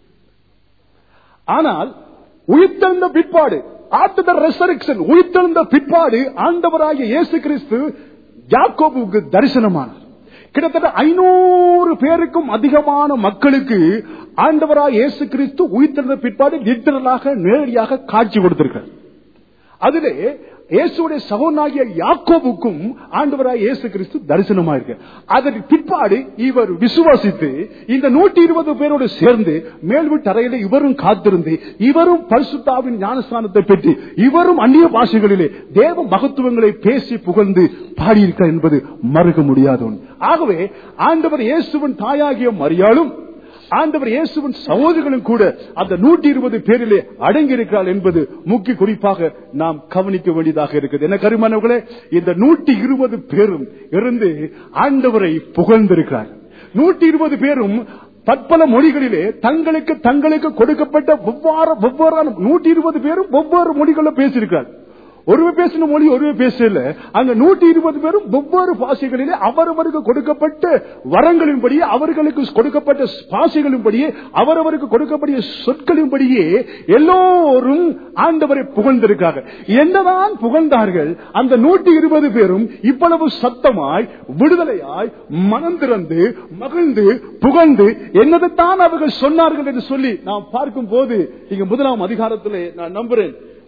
ஆனால் உயிர்த்தெழுந்த பிற்பாடு ஆஃப்டர் த ரெசரக்ஷன் உயிர்த்தெழுந்த பிற்பாடு ஆண்டவராகிய இயேசு கிறிஸ்து யாக்கோபுக்கு தரிசனமானார் கிட்டத்தட்ட ஐநூறு பேருக்கும் அதிகமான மக்களுக்கு ஆண்டவராக இயேசு கிறிஸ்து உயிர்த்தெழுந்த பிற்பாடு லிட்டரலாக நேரடியாக காட்சி கொடுத்திருக்கிறார் அதிலே இயேசுடைய சகோதரனாகிய யாக்கோபுக்கும் ஆண்டவராக இயேசு கிறிஸ்து தரிசனமாயிருக்கு அதற்கு பிற்பாடு இவர் விசுவாசித்து இந்த நூற்றி இருபது பேரோடு சேர்ந்து மேல்வீட்டு அறையில இவரும் காத்திருந்து இவரும் பரிசுத்தாவின் ஞானஸ்தானத்தை பெற்று இவரும் அந்நிய பாஷைகளிலே தேவ மகத்துவங்களை பேசி புகழ்ந்து பாடியிருக்கிறார் என்பது மறுக்க முடியாத ஒன்று ஆகவே ஆண்டவர் இயேசுவின் தாயாகிய மரியாளும் ஆண்டவர் இயேசுவின் சகோதரர்களும் கூட அந்த நூற்றி இருபது பேரிலே அடங்கி இருக்கிறார் என்பது முக்கிய குறிப்பாக நாம் கவனிக்க வேண்டியதாக இருக்குது என்ன கருமானவர்களே இந்த நூற்றி இருபது பேரும் இருந்து ஆண்டவரை புகழ்ந்திருக்கிறார் நூற்றி இருபது பேரும் பற்பல மொழிகளிலே தங்களுக்கு தங்களுக்கு கொடுக்கப்பட்ட ஒவ்வாறு ஒவ்வொரு நூற்றி இருபது பேரும் ஒவ்வொரு மொழிகளில் பேசியிருக்கிறார் ஒருவர் பேசின மொழி ஒருவர் பேசல அங்க நூற்றி இருபது பேரும் ஒவ்வொரு பாஷைகளிலே அவரவருக்கு கொடுக்கப்பட்ட வரங்களின்படியே அவர்களுக்கு கொடுக்கப்பட்ட பாஷைகளின்படியே அவரவருக்கு கொடுக்கப்பட்ட சொற்களின்படியே எல்லோரும் ஆண்டவரை புகழ்ந்திருக்காங்க என்னதான் புகழ்ந்தார்கள் அந்த நூற்றி இருபது பேரும் இவ்வளவு சத்தமாய் விடுதலையாய் மனம் திறந்து மகிழ்ந்து புகழ்ந்து என்னதைத்தான் அவர்கள் சொன்னார்கள் என்று சொல்லி நாம் பார்க்கும் போது இங்க முதலாம் அதிகாரத்திலே நான் நம்புறேன்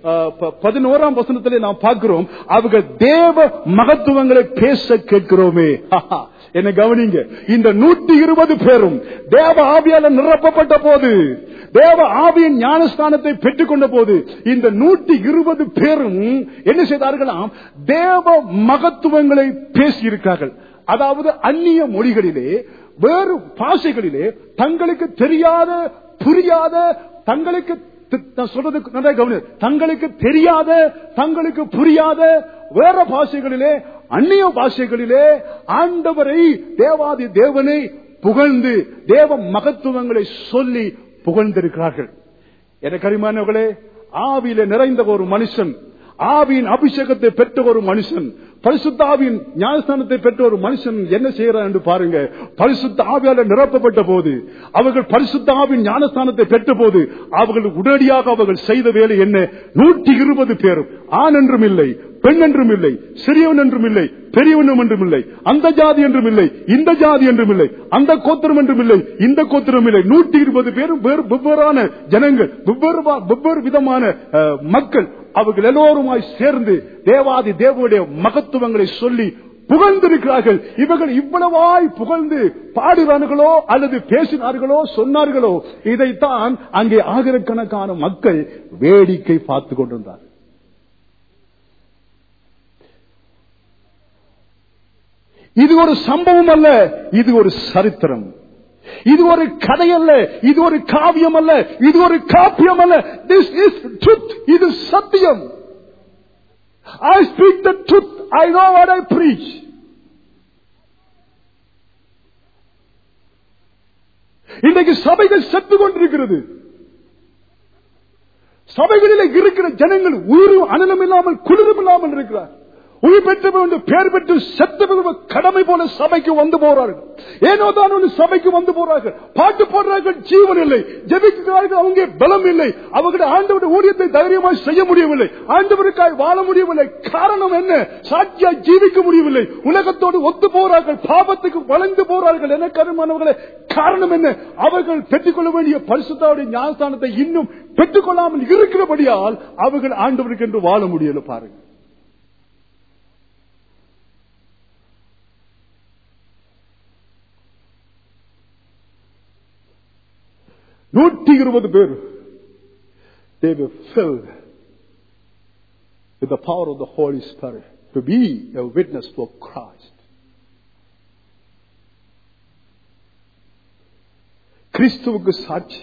அஹ், ப- பதினோராம் வசனத்திலே நாம் பார்க்கிறோம் அவர்கள் தேவ மகத்துவங்களை பேச கேட்கிறோமே ஹஹா. என்ன கவனிங்க இந்த நூற்றி இருபது பேரும் தேவ ஆவியால நிரப்பப்பட்ட போது தேவ ஆவியின் ஞானஸ்தானத்தை பெற்றுக் கொண்ட போது இந்த நூற்றி இருபது பேரும் என்ன செய்தார்களாம் தேவ மகத்துவங்களை பேசியிருக்கிறார்கள் அதாவது அந்நிய மொழிகளிலே வேறு பாஷைகளிலே தங்களுக்கு தெரியாத புரியாத தங்களுக்கு தி- நான் சொல்றது நல்லா கவனி தங்களுக்கு தெரியாத தங்களுக்கு புரியாத வேற பாஷைகளிலே அந்நிய பாஷைகளிலே ஆண்டவரை தேவாதி தேவனை புகழ்ந்து தேவ மகத்துவங்களை சொல்லி புகழ்ந்திருக்கிறார்கள் எனக்கு அருமையானவர்களே ஆவியில நிறைந்த ஒரு மனுஷன் ஆவியின் அபிஷேகத்தை பெற்ற ஒரு மனுஷன் பரிசுத்த ஆவியின் ஞானஸ்தானத்தை பெற்ற ஒரு மனுஷன் என்ன செய்யறான் என்று பாருங்க பரிசுத்த ஆவியால நிரப்பப்பட்ட போது அவர்கள் பரிசுத்த ஆவியின் ஞானஸ்தானத்தை பெற்ற போது அவர்கள் உடனடியாக அவர்கள் செய்த வேலை என்ன நூற்றி இருபது பேரும் ஆண் என்றும் இல்லை பெண் என்றும் இல்லை சிறியவன் என்றும் இல்லை பெரியவனும் என்றும் இல்லை அந்த ஜாதி என்றும் இல்லை இந்த ஜாதி என்றும் இல்லை அந்த கோத்திரம் என்றும் இல்லை இந்த கோத்திரம் இல்லை நூற்றி இருபது பேரும் வேறு வெவ்வேறான ஜனங்கள் வெவ்வேறு வா- வெவ்வேறு விதமான அஹ், மக்கள் அவர்கள் எல்லோருமாய் சேர்ந்து தேவாதி தேவனுடைய மகத்துவங்களை சொல்லி புகழ்ந்திருக்கிறார்கள் இவர்கள் இவ்வளவாய் புகழ்ந்து பாடுவார்களோ அல்லது பேசினார்களோ சொன்னார்களோ இதைத்தான் அங்கே ஆயிரக்கணக்கான மக்கள் வேடிக்கை பார்த்து கொண்டிருந்தார்கள் இது ஒரு சம்பவம் அல்ல இது ஒரு சரித்திரம் இது ஒரு கதை அல்ல இது ஒரு காவியம் அல்ல இது ஒரு காப்பியம் அல்ல திஸ் இஸ் ட்ருத் இது சத்தியம் I speak the truth I know what I preach இன்றைக்கு சபைகள் செத்து கொண்டிருக்கிறது சபைகளில் இருக்கிற ஜனங்கள் உயிரும் அனலும் இல்லாமல் குளிரும் இல்லாமல் இருக்கிறார் உயிர் பெற்றவன் என்று பெயர் பெற்று செத்தவர்கள் கடமை போல சபைக்கு வந்து போறார்கள் ஏனோ தான் ஒன்று சபைக்கு வந்து போறார்கள் பாட்டு போடுறார்கள் ஜீவன் இல்லை ஜெபிக்கிறார்கள் அவங்க பலம் இல்லை அவர்கள் ஆண்டவருடைய ஊழியத்தை தைரியமாய் செய்ய முடியவில்லை ஆண்டவருக்காய் வாழ முடியவில்லை காரணம் என்ன சாட்சியாய் ஜீவிக்க முடியவில்லை உலகத்தோடு ஒத்து போறார்கள் பாவத்துக்கு வளைந்து போறார்கள் என கருமானவர்களே காரணம் என்ன அவர்கள் பெற்றுக்கொள்ள வேண்டிய பரிசுத்தாவுடைய ஞானஸ்தானத்தை இன்னும் பெற்றுக்கொள்ளாமல் இருக்கிறபடியால் அவர்கள் ஆண்டவருக்கு என்று வாழ முடியல பாருங்க நூற்றி இருபது பேர் they were filled with the power of the Holy Spirit to be a witness for Christ. கிறிஸ்துவுக்கு சாட்சி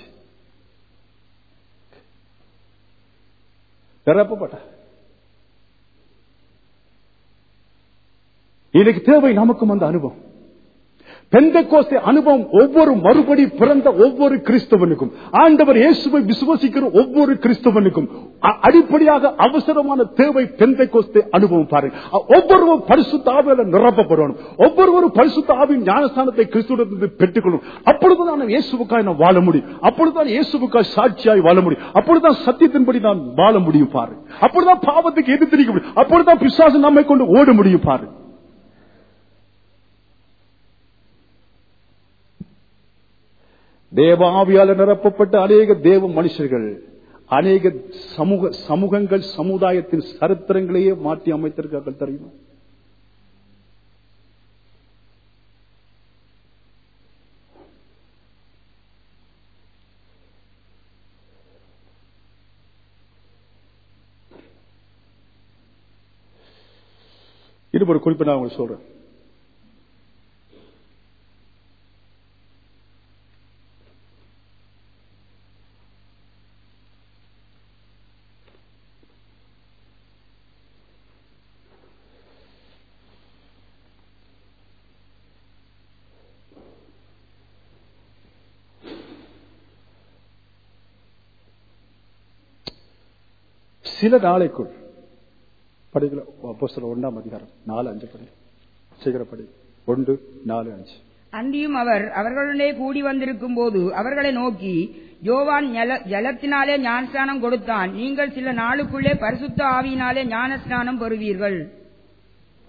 நிரப்பப்பட்ட இன்னைக்கு தேவை நமக்கும் அந்த அனுபவம் பெந்தகோஸ்தே அனுபவம் ஒவ்வொரு மறுபடி பிறந்த ஒவ்வொரு கிறிஸ்தவனுக்கும் ஆண்டவர் இயேசுவை விசுவசிக்கிற ஒவ்வொரு கிறிஸ்தவனுக்கும் அ- அடிப்படையாக அவசரமான தேவை பெந்தகோஸ்தே அனுபவம் பாருங்க அ- ஒவ்வொருவரும் பரிசுத்த ஆவியால நிரப்பப்படணும் ஒவ்வொருவரும் பரிசுத்த ஆவியின் ஞானஸ்தானத்தை கிறிஸ்துவிடத்திலிருந்து பெற்றுக்கொள்ளும் அப்பொழுதுதான் நாம் இயேசுவுக்காய் நாம் வாழ முடியும் அப்பொழுதுதான் இயேசுவுக்காய் சாட்சியாய் வாழ முடியும் அப்பொழுதுதான் சத்தியத்தின்படி நான் வாழ முடியும் பாரு அப்பொழுதுதான் பாவத்துக்கு எதிர்த்திருக்க முடியும் அப்பொழுதுதான் பிசாசு நம்மை கொண்டு ஓட முடியும் பாரு தேவாவியால நிரப்பப்பட்ட அநேக தேவ மனுஷர்கள் அநேக சமூக சமூகங்கள் சமுதாயத்தின் சரித்திரங்களையே மாற்றி அமைத்திருக்கார்கள் தெரியுமா இது ஒரு குறிப்பை நான் உங்களுக்கு சொல்றேன் சில நாளைக்குள் படிக்கல அப்போஸ்தலர் ஒன்றாம் அதிகாரம் நாலு அஞ்சு படி சீக்கிரம் படி ஒன்று நாலு அஞ்சு அன்றியும் அவர் அவர்களுடனே கூடி வந்திருக்கும் போது அவர்களை நோக்கி யோவான் ஜல- ஜலத்தினாலே ஞானஸ்நானம் கொடுத்தான் நீங்கள் சில நாளுக்குள்ளே பரிசுத்த ஆவியினாலே ஞானஸ்நானம் பெறுவீர்கள்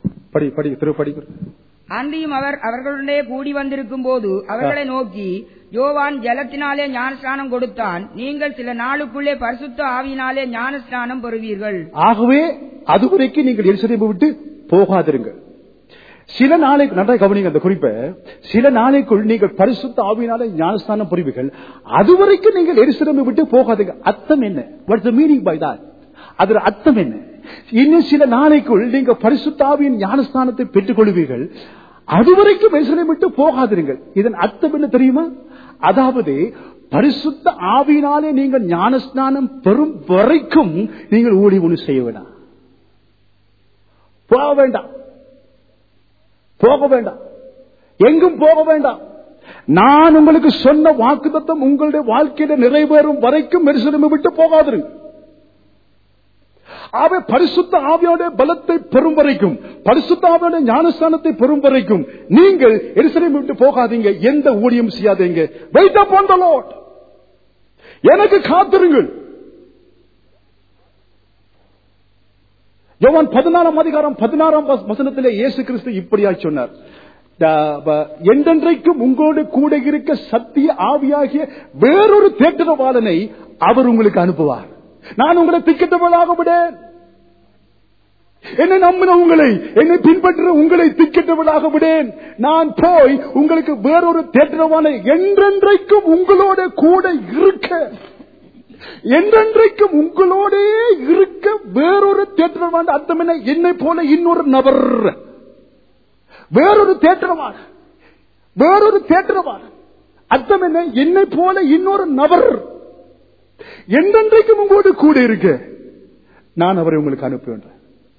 படி படி திரு படி அன்றியும் அவர் அவர்களுடனே கூடி வந்திருக்கும் போது அவர்களை நோக்கி யோவான் ஜலத்தினாலே ஞானஸ்நானம் கொடுத்தான் நீங்கள் சில நாளுக்குள்ளே பரிசுத்த ஆவியினாலே ஞானஸ்நானம் பெறுவீர்கள் ஆகவே அதுவரைக்கும் நீங்கள் எரிசலேமை விட்டு போகாதிருங்கள் சில நாளைக்கு நன்றாக கவனிங்க அந்த குறிப்பை சில நாளைக்குள் நீங்கள் பரிசுத்த ஆவியினாலே ஞானஸ்தானம் புரிவீர்கள் அதுவரைக்கும் நீங்கள் எரிசலேமை விட்டு போகாதீங்க அர்த்தம் என்ன what's the meaning by that அதோட அர்த்தம் என்ன இன்னும் சில நாளைக்குள் நீங்க பரிசுத்த ஆவியின் ஞானஸ்தானத்தை பெற்றுக் கொள்வீர்கள் அதுவரைக்கும் எரிசலேமை விட்டு போகாதிருங்கள் இதன் அர்த்தம் என்ன தெரியுமா அதாவது பரிசுத்த ஆவியினாலே நீங்கள் ஞானஸ்நானம் பெறும் வரைக்கும் நீங்கள் ஊழி ஒன்று செய்ய வேண்டாம் போக வேண்டாம் போக வேண்டாம் எங்கும் போக வேண்டாம் நான் உங்களுக்கு சொன்ன வாக்குத்தத்தம் உங்களுடைய வாழ்க்கையில நிறைவேறும் வரைக்கும் மெரிசலமை விட்டு போகாதிருங்க ஆவே பரிசுத்த ஆவியோட பலத்தை பெறும் வரைக்கும் பரிசுத்த ஆவியோட ஞானஸ்தானத்தை பெறும் வரைக்கும் நீங்கள் எரிசலம் விட்டு போகாதீங்க எந்த ஊழியம் செய்யாதீங்க wait up on the Lord எனக்கு காத்திருங்கள் யோவான் பதினாறாம் அதிகாரம் பதினாறாம் வச- வசனத்திலே இயேசு கிறிஸ்து இப்படியா சொன்னார் த- ப- என்றென்றைக்கும் உங்களோடு கூட இருக்க சத்திய ஆவியாகிய வேறொரு தேற்றவாளனை அவர் உங்களுக்கு அனுப்புவார் நான் உங்களை திக்கட்டவளாக விடேன் என்னை நம்பின உங்களை என்னை பின்பற்ற உங்களை திக்கட்டவளாக விடேன் நான் போய் உங்களுக்கு வேறொரு தேற்றவானை என்றென்றைக்கும் உங்களோட கூட இருக்க என்றென்றைக்கும் உங்களோடே இருக்க வேறொரு தேற்றவான் அர்த்தம் என்ன என்னை போல இன்னொரு நபர் வேறொரு தேற்றவான் வேறொரு தேற்றவான் அர்த்தம் என்ன என்னை போல இன்னொரு நபர் என்றென்றைக்கும் உங்களோடு கூட இருக்க நான் அவரை உங்களுக்கு அனுப்புவேன்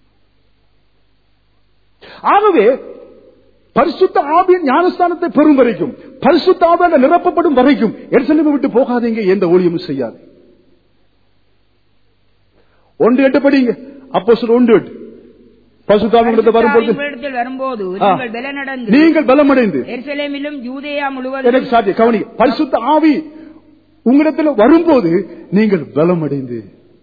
ஆகவே பரிசுத்த ஆவியின் ஞானஸ்தானத்தை பெறும் வரைக்கும் பரிசுத்த ஆவியால் நிரப்பப்படும் வரைக்கும் எரிசலமை விட்டு போகாதீங்க எந்த ஊழியமும் செய்யாது ஒன்று எட்டு படிங்க அப்போ ஒன்று எட்டு பரிசுத்தாவிடத்தில் வரும்போது உங்களிடத்தில் வரும்போது ஆ. நீங்கள் பலனடைந்து நீங்கள் பலமடைந்து எருசலேமிலும் யூதேயா எனக்கு முழுவதும் சாத்திய கவனி பரிசுத்த ஆவி உங்களிடத்தில் வரும்போது நீங்கள் பலமடைந்து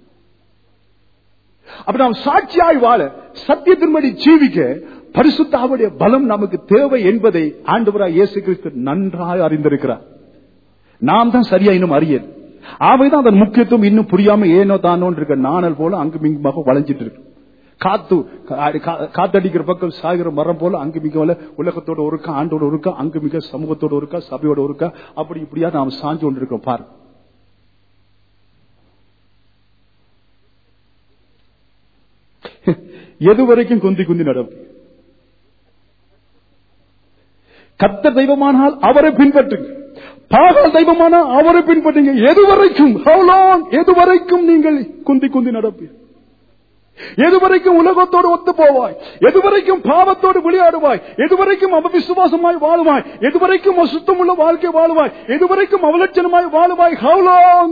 அப்ப நாம் சாட்சியாய் வாழ சத்தியத்தின்படி ஜீவிக்க பரிசுத்த ஆவுடைய பலம் நமக்கு தேவை என்பதை ஆண்டவராய் இயேசு கிறிஸ்து நன்றாய் அறிந்திருக்கிறார் நாம் தான் சரியா இன்னும் அறியல் ஆவைதான் அதன் முக்கியத்துவம் இன்னும் புரியாம ஏனோ தானோ இருக்க நாணல் போல அங்கு மிங்குமாக வளைஞ்சிட்டு இருக்கு காத்து கா- கா- காத்தடிக்கிற பக்கம் சாகிற மரம் போல அங்கு மிக வல உலகத்தோட ஒருக்கா ஆண்டோட ஒருக்கா அங்கு மிக சமூகத்தோட ஒருக்கா சபையோட ஒருக்கா அப்படி இப்படியா நாம் சாஞ்சு கொண்டு இருக்கோம் பாரு எது வரைக்கும் குந்தி குந்தி நடக்கும் கத்த தெய்வமானால் அவரை பின்பற்றுங்க பாகால் தெய்வமானால் அவரை பின்பற்றுங்க எது வரைக்கும் how long? எது வரைக்கும் நீங்கள் குந்தி குந்தி நடப்பீர் எதுவரைக்கும் உலகத்தோடு ஒத்து போவாய் எதுவரைக்கும் பாவத்தோடு விளையாடுவாய் எதுவரைக்கும் அவவிசுவாசமாய் வாழுவாய் எதுவரைக்கும் அசுத்தமுள்ள வாழ்க்கை வாழுவாய் எதுவரைக்கும் அவலட்சணமாய் வாழுவாய் how long?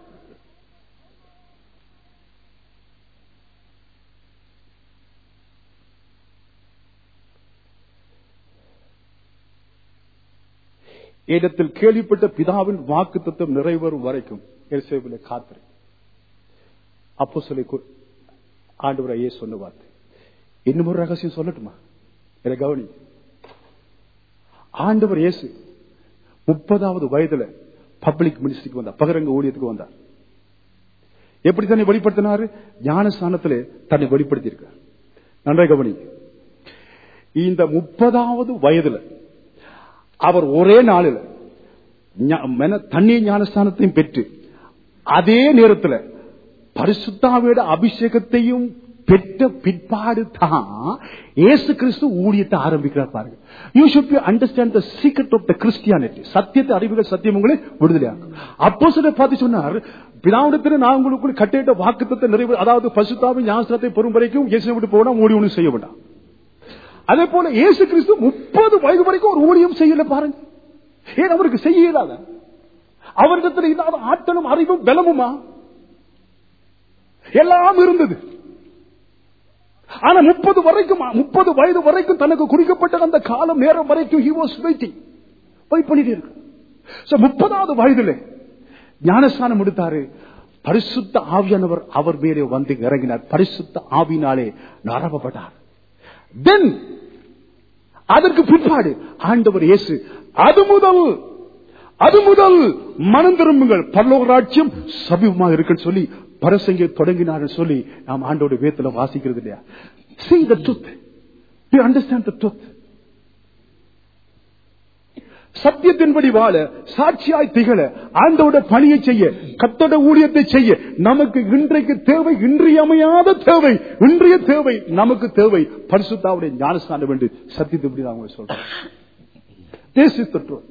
இடத்தில் கேள்விப்பட்ட பிதாவின் வாக்கு தத்துவம் நிறைவேறும் வரைக்கும் எருசலேமிலே காத்திரு அப்போ சொல்லி ஆண்டவரையே சொன்ன வார்த்தை இன்னும் ஒரு ரகசியம் சொல்லட்டுமா என கவனி ஆண்டவர் இயேசு முப்பதாவது வயதுல பப்ளிக் மினிஸ்ட்ரிக்கு வந்தார் பகிரங்க ஊழியத்துக்கு வந்தார் எப்படி தன்னை வெளிப்படுத்தினாரு ஞானஸ்தானத்திலே தன்னை வெளிப்படுத்தி இருக்கார் நன்றாக கவனி இந்த முப்பதாவது வயதுல அவர் ஒரே நாளில் ஞா- மென- தண்ணீர் ஞானஸ்தானத்தையும் பெற்று அதே நேரத்தில் பரிசுத்தாவோட அபிஷேகத்தையும் பெற்ற பிற்பாடு தான் இயேசு கிறிஸ்து ஊழியத்தை ஆரம்பிக்கிறார் பாருங்க you should be understand the secret of the Christianity சத்தியத்தை அறிவுகள் சத்தியம் உங்களை விடுதலையாக்கும் அப்போ சில பார்த்து சொன்னார் பிதாவிடத்தில் நான் உங்களுக்கு கட்டிட்ட வாக்குத்தத்தை நிறைவு அதாவது பசுத்தாவின் ஞானஸ்தானத்தை பெறும் வரைக்கும் இயேசு விட்டு போனா ஊழி ஒன்றும் செய்ய வேண்டாம் அதே போல இயேசு கிறிஸ்து முப்பது வயது வரைக்கும் ஒரு ஊழியம் செய்யல பாருங்க ஏன் அவருக்கு செய்ய இயலாத அவரிடத்தில் இல்லாத ஆற்றலும் அறிவும் பலமுமா எல்லாம் இருந்தது ஆனா முப்பது வரைக்கும் முப்பது வயது வரைக்கும் தனக்கு குறிக்கப்பட்ட அந்த காலம் நேரம் வரைக்கும் he was waiting வெயிட் பண்ணிட்டு இருக்கு So, முப்பதாவது வயதுல ஞானஸ்தானம் எடுத்தாரு பரிசுத்த ஆவியானவர் அவர் மேலே வந்து இறங்கினார் பரிசுத்த ஆவினாலே நிரப்பப்பட்டார் தென் அதற்கு பிற்பாடு ஆண்டவர் இயேசு அது முதல் அது முதல் மனம் திரும்புங்கள் பரலோக ராஜ்யம் சமீபமாக இருக்குன்னு சொல்லி பரசங்க தொடங்கினார் சொல்லி நாம் ஆண்டோட வேத்துல வாசிக்கிறது இல்லையா see the truth you understand the truth சத்தியத்தின்படி வாழ சாட்சியாய் திகழ ஆண்டோட பணியை செய்ய கத்தோட ஊழியத்தை செய்ய நமக்கு இன்றைக்கு தேவை இன்றியமையாத தேவை இன்றைய தேவை நமக்கு தேவை பரிசுத்தாவுடைய ஞானஸ்தானம் என்று சத்தியத்தின்படி நான் உங்களுக்கு சொல்றேன் This is the truth.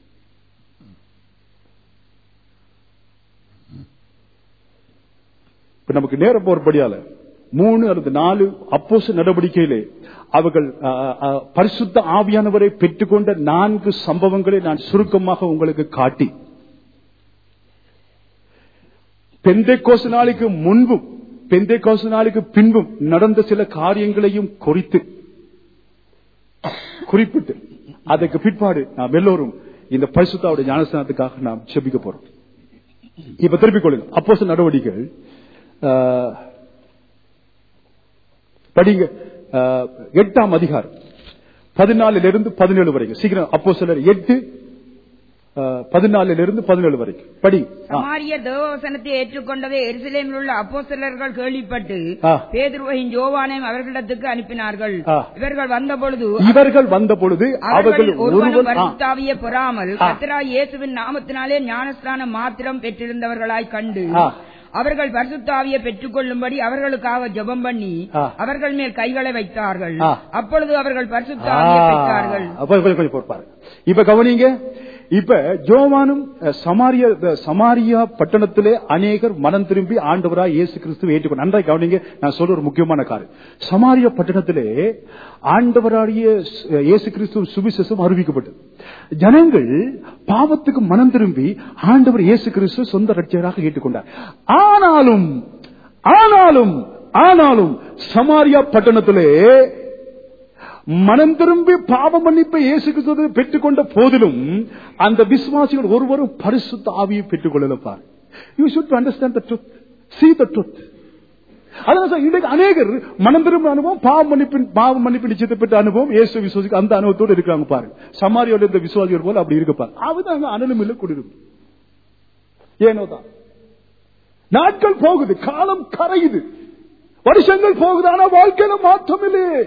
இப்ப நமக்கு நேரம் போறபடியால மூணு அல்லது நாலு அப்போச நடவடிக்கையிலே அவர்கள் அ, அ, பரிசுத்த ஆவியானவரை பெற்றுக்கொண்ட நான்கு சம்பவங்களை நான் சுருக்கமாக உங்களுக்கு காட்டி பெந்தை கோச நாளுக்கு முன்பும் பெந்தை கோச நாளுக்கு பின்பும் நடந்த சில காரியங்களையும் குறித்து குறிப்பிட்டு அதற்கு பிற்பாடு நாம் எல்லோரும் இந்த பரிசுத்தாவுடைய ஞானஸ்தானத்துக்காக நாம் செபிக்க போறோம் இப்ப திருப்பிக் கொள்ளுங்க அப்போஸ் நடவடிக்கைகள் ஆ, படிங்க ஆ, எட்டாம் அதிகாரம் பதினாலில் இருந்து பதினேழு வரைக்கும் சீக்கிரம் அப்போ சிலர் எட்டு பதினாலில் இருந்து பதினேழு வரைக்கும் படி ஆ. சமாரிய தேவவசனத்தை ஏற்றுக்கொண்டதை எருசலேமில் உள்ள அப்போஸ்தலர்கள் கேள்விப்பட்டு ஆ. பேதுருவையும் யோவானையும் அவர்களிடத்துக்கு அனுப்பினார்கள் ஆ. இவர்கள் வந்தபொழுது இவர்கள் வந்த பொழுது அவர்கள் அவர்களில் ஒருவனும் ஒருவன் ஆ, பரிசுத்தாவியை பெறாமல் ஆ. கர்த்தராய் இயேசுவின் நாமத்தினாலே ஞானஸ்தானம் மாத்திரம் பெற்றிருந்தவர்களாய் கண்டு ஆ. அவர்கள் பரிசுத்தாவியை பெற்றுக் கொள்ளும்படி அவர்களுக்காக ஜெபம் பண்ணி ஆ. அவர்கள் மேல் கைகளை வைத்தார்கள் ஆ. அப்பொழுது அவர்கள் பரிசுத்தாவியை பெற்றார்கள் ஆ, கொஞ்சம் கொஞ்சம் கொஞ்சம் பொறுப்பாரு இப்ப கவனிங்க இப்ப ஜோவானும் அஹ், சமாரிய அஹ், சமாரியா பட்டணத்திலே அநேகர் மனம் திரும்பி ஆண்டவராய் இயேசு கிறிஸ்துவை ஏற்றுக்கொண்டு நன்றாய் கவனிங்க நான் சொல்ற ஒரு முக்கியமான காரியம் சமாரிய பட்டணத்திலே ஆண்டவராகிய அஹ், இயேசு கிறிஸ்துவ சுவிசேஷம் அறிவிக்கப்பட்டது ஜனங்கள் பாவத்துக்கு மனம் திரும்பி ஆண்டவர் இயேசு கிறிஸ்து சொந்த ரட்சகராக ஏற்றுக்கொண்டார் ஆனாலும் ஆனாலும் ஆனாலும் சமாரியா பட்டணத்திலே மனம் திரும்பி பாவ மன்னிப்பை இயேசு கிறிஸ்துவை பெற்றுக்கொண்ட போதிலும் அந்த விசுவாசிகள் ஒருவரும் பரிசுத்த ஆவியை பெற்றுக் கொள்ளப்பார் you should understand the truth see the truth அதான் சார் இன்றைக்கு அநேகர் மனம் திரும்ப அனுபவம் பாவ மன்னிப்பின் பாவ மன்னிப்பு நிச்சயத்தை பெற்ற அனுபவம் இயேசு விசுவாசிக்கு அந்த அனுபவத்தோடு இருக்காங்க பாருங்க சமாரியோட இந்த விசுவாசிகள் போல அப்படி இருக்க அவதான் அங்க அனலும் இல்லை குடிரும் ஏனோ தான் நாட்கள் போகுது காலம் கரையுது வருஷங்கள் போகுது ஆனா வாழ்க்கையில மாற்றம் இல்லையே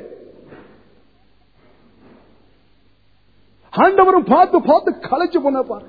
ஆண்டவரும் பார்த்து பார்த்து களைச்சு போன பாரு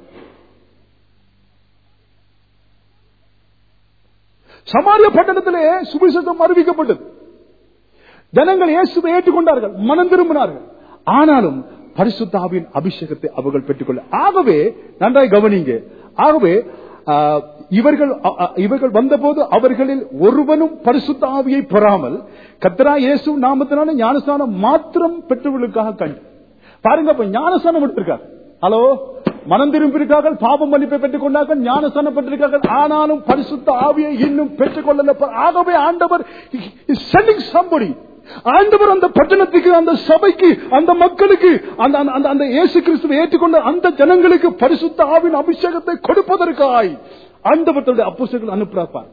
சமாரிய பட்டணத்திலே சுவிசேஷம் அறிவிக்கப்பட்டது ஜனங்கள் இயேசுவை ஏற்றுக்கொண்டார்கள் மனம் திரும்பினார்கள் ஆனாலும் பரிசுத்தாவின் அபிஷேகத்தை அவர்கள் பெற்றுக்கொள்ள ஆகவே நன்றாய் கவனிங்க ஆகவே ஆ, இவர்கள் அ, அ, இவர்கள் வந்தபோது அவர்களில் ஒருவனும் பரிசுத்த ஆவியை பெறாமல் கத்தரா இயேசு நாமத்தினால ஞானஸ்தானம் மாத்திரம் பெற்றவர்களுக்காக கண்டு பாருங்க அப்ப ஞானஸ்தானம் எடுத்திருக்காங்க ஹலோ மனம் திரும்பியிருக்கார்கள் பாபம் மன்னிப்பை பெற்றுக் கொண்டார்கள் ஞானஸ்தானம் பெற்றிருக்கார்கள் ஆனாலும் பரிசுத்த ஆவியை இன்னும் பெற்றுக் கொள்ளல ஆகவே ஆண்டவர் செல்லிங் சம்படி ஆண்டவர் அந்த பட்டணத்துக்கு அந்த சபைக்கு அந்த மக்களுக்கு அந்த அந்த- அந்த அந்த இயேசு கிறிஸ்துவை ஏற்றுக்கொண்ட அந்த ஜனங்களுக்கு பரிசுத்த ஆவின் அபிஷேகத்தை கொடுப்பதற்காய் ஆண்டவர் தன்னுடைய அப்போஸ்தலர்கள் அனுப்புறாப்பார்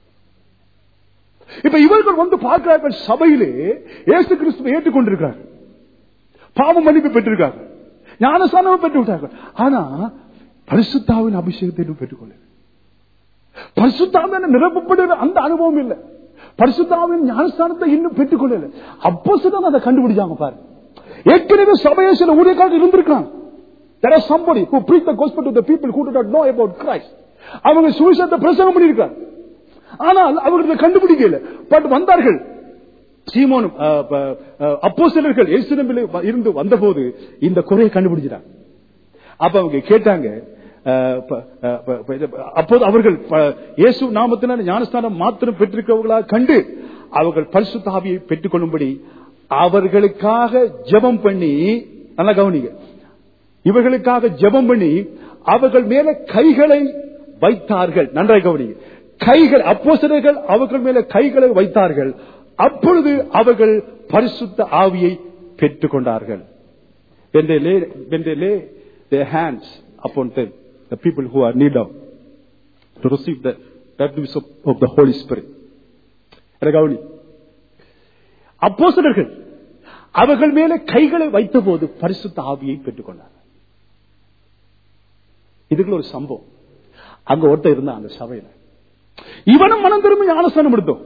இப்ப இவர்கள் வந்து பார்க்கிறார்கள் சபையிலே இயேசு கிறிஸ்துவை ஏற்றுக்கொண்டிருக்கிறார்கள் பாவம் மன்னிப்பு பெற்றிருக்காங்க ஞானசானம் பெற்று விட்டார்கள் ஆனா பரிசுத்தாவின் அபிஷேகத்தை இன்னும் பெற்றுக்கொள்ள பரிசுத்தாவின் நிரப்பப்படுகிற அந்த அனுபவம் இல்லை பரிசுத்தாவின் ஞானஸ்தானத்தை இன்னும் பெற்றுக்கொள்ளல அப்போ தான் அதை கண்டுபிடிச்சாங்க பாரு ஏற்கனவே சபையை சில ஊழியக்காரர்கள் இருந்திருக்காங்க There are somebody who preach the gospel to the people who do not know about Christ. அவங்க சுவிசேஷத்தை பிரசங்கம் பண்ணியிருக்காங்க ஆனால் அவர்களை கண்டுபிடிக்கல பட் வந்தார்கள் சீமோனும் அப்போ சிலர்கள் இருந்து வந்தபோது இந்த குறையை கண்டுபிடிச்சிட்டாங்க அப்ப அவங்க கேட்டாங்க அஹ், ப- அஹ், ப- ப- இது- அப்போது அவர்கள் ப- இயேசு நாமத்தினால் ஞானஸ்தானம் மாத்திரம் பெற்றிருக்கிறவர்களாக கண்டு அவர்கள் பரிசுத்த ஆவியை பெற்றுக் கொள்ளும்படி அவர்களுக்காக ஜெபம் பண்ணி நல்லா கவனிங்க இவர்களுக்காக ஜெபம் பண்ணி அவர்கள் மேல கைகளை வைத்தார்கள் நன்றாய் கவனிங்க கைகள் அப்போஸ்தலர்கள் அவர்கள் மேல கைகளை வைத்தார்கள் அப்பொழுது அவர்கள் பரிசுத்த ஆவியை பெற்றுக் கொண்டார்கள் when they lay when they lay their hands upon them the people who are need of to receive the baptism of, of the holy spirit என கவனி அப்போஸ்தலர்கள் அவர்கள் மேலே கைகளை வைத்தபோது பரிசுத்த ஆவியை பெற்றுக் கொண்டார்கள் இதுக்குள்ள ஒரு சம்பவம் அங்க ஒருத்தர் இருந்தான் அந்த சபையில இவனும் மனம் திரும்பி ஞானஸ்தானம் எடுத்தோம்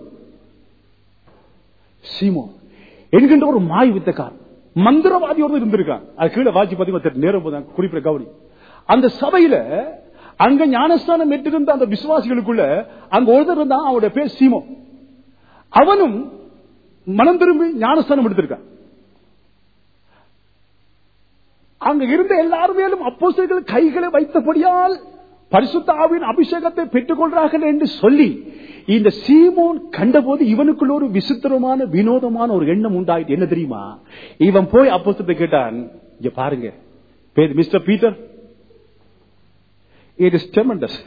சீமோ என்கின்ற ஒரு மாய் வித்தக்கார் மந்திரவாதியோடு இருந்திருக்கான் அது கீழே வாட்சி பத்தி நேரம் போதான் குறிப்பிட கவனி அந்த சபையில அங்க ஞானஸ்தானம் பெற்றிருந்த அந்த விசுவாசிகளுக்குள்ள அங்க ஒருத்தர் இருந்தான் அவனுடைய பேர் சீமோ அவனும் மனம் திரும்பி ஞானஸ்தானம் எடுத்திருக்கான் அங்க இருந்த எல்லாருமேலும் அப்போஸ்தலர்கள் கைகளை வைத்தபடியால் பரிசுத்த ஆவியின் அபிஷேகத்தை பெற்றுக் கொள்றார்கள் என்று சொல்லி இந்த சீமோன் கண்டபோது இவனுக்குள்ள ஒரு விசித்திரமான வினோதமான ஒரு எண்ணம் உண்டாயிட்டு என்ன தெரியுமா இவன் போய் அப்போஸ்தலத்தை கேட்டான் இங்க பாருங்க பேர் mister Peter it is demands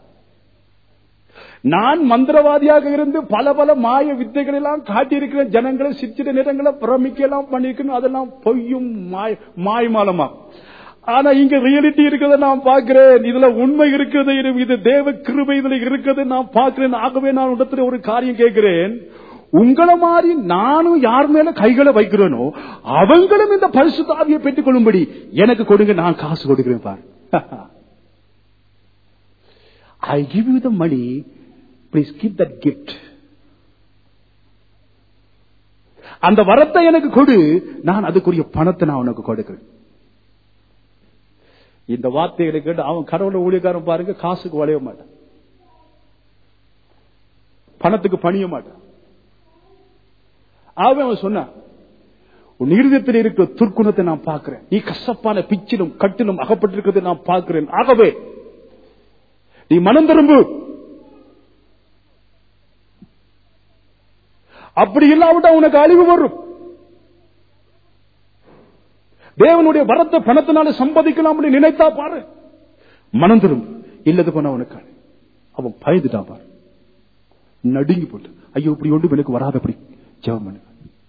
நான் மந்திரவாதியாக இருந்து பல பல மாய வித்தைகள் எல்லாம் காட்டியிருக்கிற ஜனங்களை சித்திர நிறங்களை பிரமிக்க எல்லாம் பண்ணிருக்கணும் அதெல்லாம் பொய்யும் மாய மாய்மாலமா ஆனா இங்க ரியாலிட்டி இருக்கிறத நான் பார்க்கிறேன் இதுல உண்மை இருக்கிறது இது தேவ கிருபை இதுல இருக்கிறது நான் பார்க்கிறேன் ஆகவே நான் இடத்துல ஒரு காரியம் கேட்கிறேன் உங்களை மாதிரி நானும் யார் மேல கைகளை வைக்கிறேனோ அவங்களும் இந்த பரிசுத்தாவியை பெற்றுக் கொள்ளும்படி எனக்கு கொடுங்க நான் காசு கொடுக்கிறேன் பாரு I give you the money please keep that gift அந்த வரத்தை எனக்கு கொடு நான் அதுக்குரிய பணத்தை நான் உனக்கு கொடுக்கிறேன் இந்த வார்த்தைகளை கேட்டு அவன் கடவுளை ஊழியக்காரன் பாருங்க காசுக்கு வளைய மாட்டான் பணத்துக்கு பணிய மாட்டான் அவன் அவன் சொன்னான் உன் இருதயத்தில் இருக்கிற துர்க்குணத்தை நான் பார்க்கிறேன் நீ கசப்பான பிச்சிலும் கட்டிலும் அகப்பட்டிருக்கிறதை நான் பார்க்கிறேன் ஆகவே நீ மனம் திரும்பு அப்படி இல்லாவிட்டா உனக்கு அழிவு வரும் தேவனுடைய வரத்தை பணத்தினால சம்பாதிக்கலாம் நினைத்தா பாரு மனம் திரும்ப இல்லது பண்ண அவனுக்கு அவன் பயந்துட்டான் பாரு நடுங்கி போட்டு ஐயோ இப்படி ஒன்று எனக்கு வராதபடி ஜெபம் பண்ணு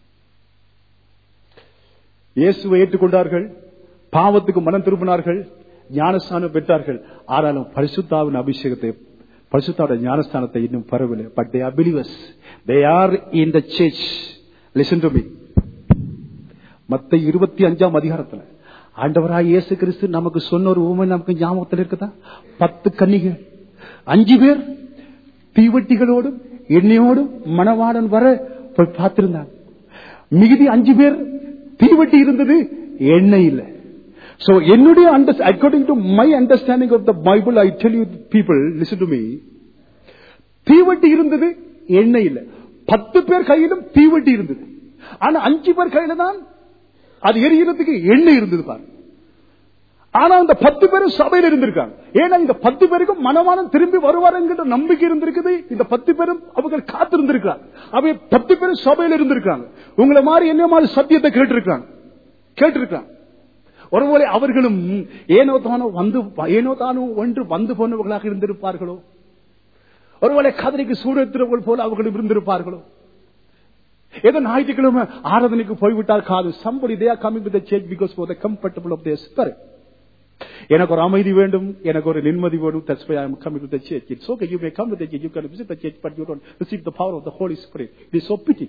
இயேசுவை ஏற்றுக்கொண்டார்கள் பாவத்துக்கு மனம் திரும்பினார்கள் ஞானஸ்தானம் பெற்றார்கள் ஆனாலும் பரிசுத்தாவின் அபிஷேகத்தை பரிசுத்தாவோட ஞானஸ்தானத்தை இன்னும் பரவல but they are believers they are in the church listen to me மத்த இருபத்தி அஞ்சாம் அதிகாரத்துல ஆண்டவராய் இயேசு கிறிஸ்து நமக்கு சொன்ன ஒரு ஊமை நமக்கு ஞாபகத்தில் இருக்குதா பத்து கன்னிகள் அஞ்சு பேர் தீவட்டிகளோடும் எண்ணெயோடும் மணவாளன் வர போய் பார்த்திருந்தாங்க மிகுதி அஞ்சு பேர் தீவட்டி இருந்தது எண்ணெய் இல்லை So, என்னுடைய according to my understanding of the Bible, I tell you people, listen to me. தீவட்டி இருந்தது எண்ணெய் இல்ல பத்து பேர் கையிலும் தீவட்டி இருந்தது ஆனா அஞ்சு பேர் கையில தான் அது எரியறதுக்கு எண்ணெய் இருந்தது பாரு ஆனா அந்த பத்து பேரும் சபையில இருந்திருக்காங்க ஏன்னா இந்த பத்து பேருக்கும் மனமானம் திரும்பி வருவாருங்கிற நம்பிக்கை இருந்திருக்குது இந்த பத்து பேரும் அவங்க காத்திருந்திருக்காங்க அவங்க பத்து பேரும் சபையில இருந்திருக்காங்க உங்களை மாதிரி என்ன மாதிரி சத்தியத்தை கேட்டிருக்காங்க கேட்டிருக்காங்க ஒருவேளை அவர்களும் ஏனோ தானோ வந்து ஏனோ தானோ ஒன்று வந்து போனவர்களாக இருந்திருப்பார்களோ ஒருவேளை கதிரைக்கு சூடத்திரவர்கள் போல அவர்களும் இருந்திருப்பார்களோ ஏதோ ஞாயிற்றுக்கிழமை ஆராதனைக்கு போய்விட்டால் காது somebody they are coming to change because for the comfortable of their spirit எனக்கு ஒரு அமைதி வேண்டும் எனக்கு ஒரு நிம்மதி வேணும் that's why I am coming to the church it's okay you may come to the church you can visit the church but you don't receive the power of the Holy Spirit it is so pity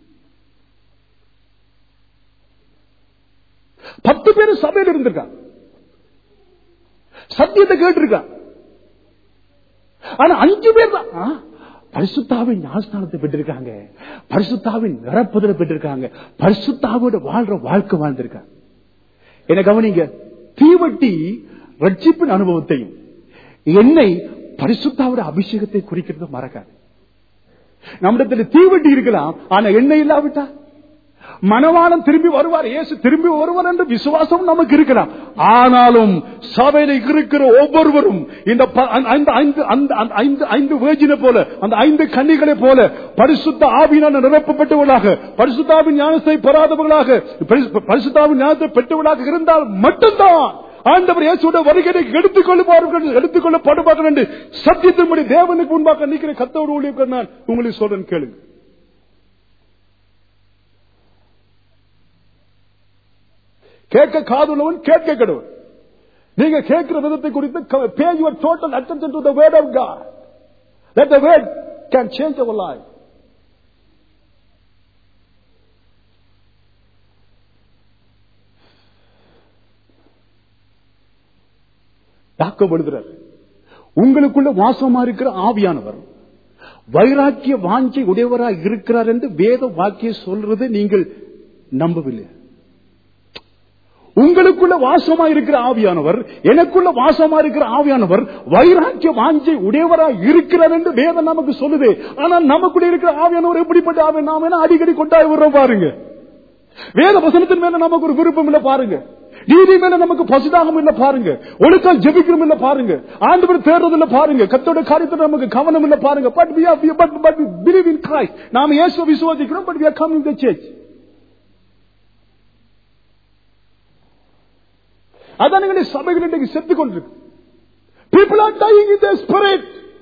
பத்து பேர் சபையில் இருந்திருக்காங்க சத்தியத்தை கேட்டிருக்காங்க ஆனா அஞ்சு பேர் தான் ஆ, பரிசுத்தாவின் ஞானஸ்தானத்தை பெற்றிருக்காங்க பரிசுத்தாவின் நிரப்புதலை பெற்றிருக்காங்க பரிசுத்தாவோட வாழ்ற வாழ்க்கை வாழ்ந்திருக்காங்க என்ன கவனிங்க தீவட்டி ரட்சிப்பின் அனுபவத்தையும் எண்ணெய் பரிசுத்தாவோட அபிஷேகத்தை குறிக்கிறது மறக்காது நம்மிடத்தில் தீவட்டி இருக்கலாம் ஆனா எண்ணெய் இல்லாவிட்டா மனவாளம் திரும்பி வருவார் இயேசு திரும்பி வருவார் என்ற விசுவாசம் நமக்கு இருக்கலாம் ஆனாலும் சபையில இருக்கிற ஒவ்வொருவரும் இந்த ப- அந்த ஐந்து ஐந்து அந்த அந்த ஐந்து ஐந்து வேர்ஜினை போல அந்த ஐந்து கன்னிகளை போல பரிசுத்த ஆவியினால் நிரப்பப்பட்டவர்களாக பரிசுத்தாவின் ஞானத்தை பெறாதவர்களாக பரிசு- பரிசுத்தாவின் ஞானத்தை பெற்றவர்களாக இருந்தால் மட்டும்தான் ஆண்டவர் இயேசுடைய வருகையை எடுத்துக் கொள்ளுவார்கள் எடுத்துக் கொள்ளப்படுவார்கள் என்று சத்தியத்தின்படி தேவனுக்கு முன்பாக நிற்கிற கத்தோடு ஊழியர்கள் நான் உங்களுக்கு சொல்றேன் கேளுங்க கேட்க காதுள்ளவன் கேட்க கடவுள் நீங்க கேட்கிற விதத்தை குறித்து pay your total attention to the word of God that the word can change our life யாக்கோபு எழுதுறார் உங்களுக்குள்ள வாசமா இருக்கிற ஆவியானவர் வைராக்கிய வாஞ்சை உடையவராக இருக்கிறார் என்று வேத வாக்கியம் சொல்றது நீங்கள் நம்பவில்லை உங்களுக்குள்ள வாசமா இருக்கிற ஆவியானவர் எனக்குள்ள வாசமா இருக்கிற ஆவியானவர் வைராக்கிய வாஞ்சை உடையவராக இருக்கிறார் என்று வேதம் நமக்கு சொல்லுது ஆனால் நமக்குள்ள இருக்கிற ஆவியானவர் எப்படிப்பட்ட ஆவியான நாம என்ன அடிக்கடி கொண்டாடி விடுறோம் பாருங்க வேத வசனத்தின் மேல நமக்கு ஒரு விருப்பம் இல்ல பாருங்க நீதி மேல நமக்கு பசுதாகம் இல்ல பாருங்க ஒழுக்கம் ஜெபிக்கிறோம் இல்ல பாருங்க ஆண்டவர் தேர்றது இல்ல பாருங்க கத்தோட காரியத்தை நமக்கு கவனம் இல்ல பாருங்க but we are but but we believe in Christ நாம இயேசுவை விசுவாசிக்கிறோம் but we are coming to the church அதான் எங்களுடைய சபைகள் இன்றைக்கு செத்து கொண்டிருக்கு people are dying in their spirit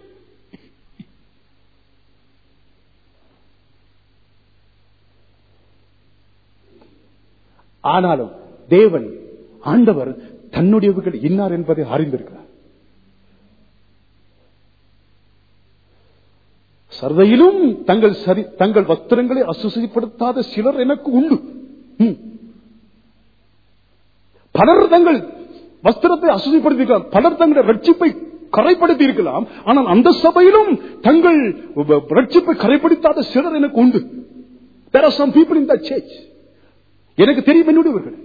ஆனாலும் தேவன் ஆண்டவர் தன்னுடையவர்கள் இன்னார் என்பதை அறிந்திருக்கிறார் சர்தையிலும் தங்கள் சரி தங்கள் வஸ்திரங்களை அசுசிப்படுத்தாத சிலர் எனக்கு உண்டு ம். பலர் தங்கள் வஸ்திரத்தை அசுசிப்படுத்திருக்கலாம் பலர் தங்களுடைய ரட்சிப்பை கரைப்படுத்தி இருக்கலாம் ஆனால் அந்த சபையிலும் தங்கள் ரட்சிப்பை கரைப்படுத்தாத சிலர் எனக்கு உண்டு There are some people in that church. எனக்கு தெரியும் என்னுடையவர்கள்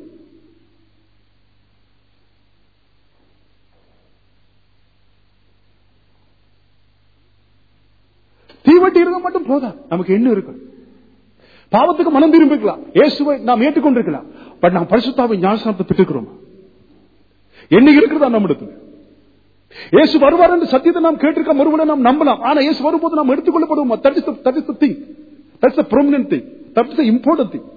தீவட்டி இருக்க மட்டும் போதா நமக்கு என்ன இருக்கு பாவத்துக்கு மனம் திரும்பிக்கலாம் இயேசுவை நாம் ஏற்றுக்கொண்டிருக்கலாம் பட் நாம் பரிசுத்தாவை ஞானஸ்தானத்தை பெற்றுக்கிறோம் என்ன இருக்கிறதா நம்மிடத்தில் இயேசு வருவார் என்று சத்தியத்தை நாம் கேட்டிருக்க மறுபடியும் நாம் நம்பலாம் ஆனா இயேசு வரும்போது நாம் எடுத்துக்கொள்ளப்படுவோம் that is that is thing that's the prominent thing that is the important thing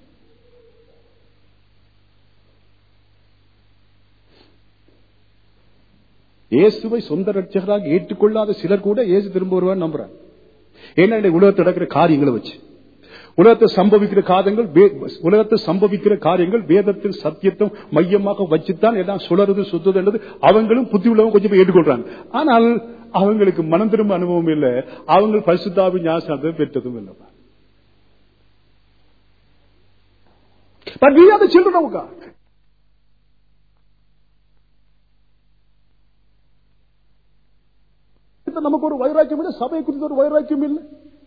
இயேசுவை சொந்த ரட்சகராக ஏற்றுக்கொள்ளாத சிலர் கூட இயேசு திரும்ப வருவார் நம்புறாங்க ஏன்னா இன்னைக்கு உலகத்தில் நடக்கிற காரியங்களை வச்சு உலகத்தில் சம்பவிக்கிற காரியங்கள் வே- உலகத்தில் சம்பவிக்கிற காரியங்கள் வேதத்தில் சத்தியத்தும் மையமாக வச்சுத்தான் எல்லாம் சுழறது சுத்துது என்றது அவங்களும் புத்தி உள்ளவங்க கொஞ்சம் பேர் ஏற்றுக்கொள்றாங்க ஆனால் அவங்களுக்கு மனம் திரும்ப அனுபவம் இல்லை அவங்க பரிசுத்தாவி ஞாசனத்தை பெற்றதும் இல்லை But we are the children of God. குறித்து நமக்கு ஒரு வைராக்கியம் இல்லை சபை குறித்து ஒரு வைராக்கியம் இல்லை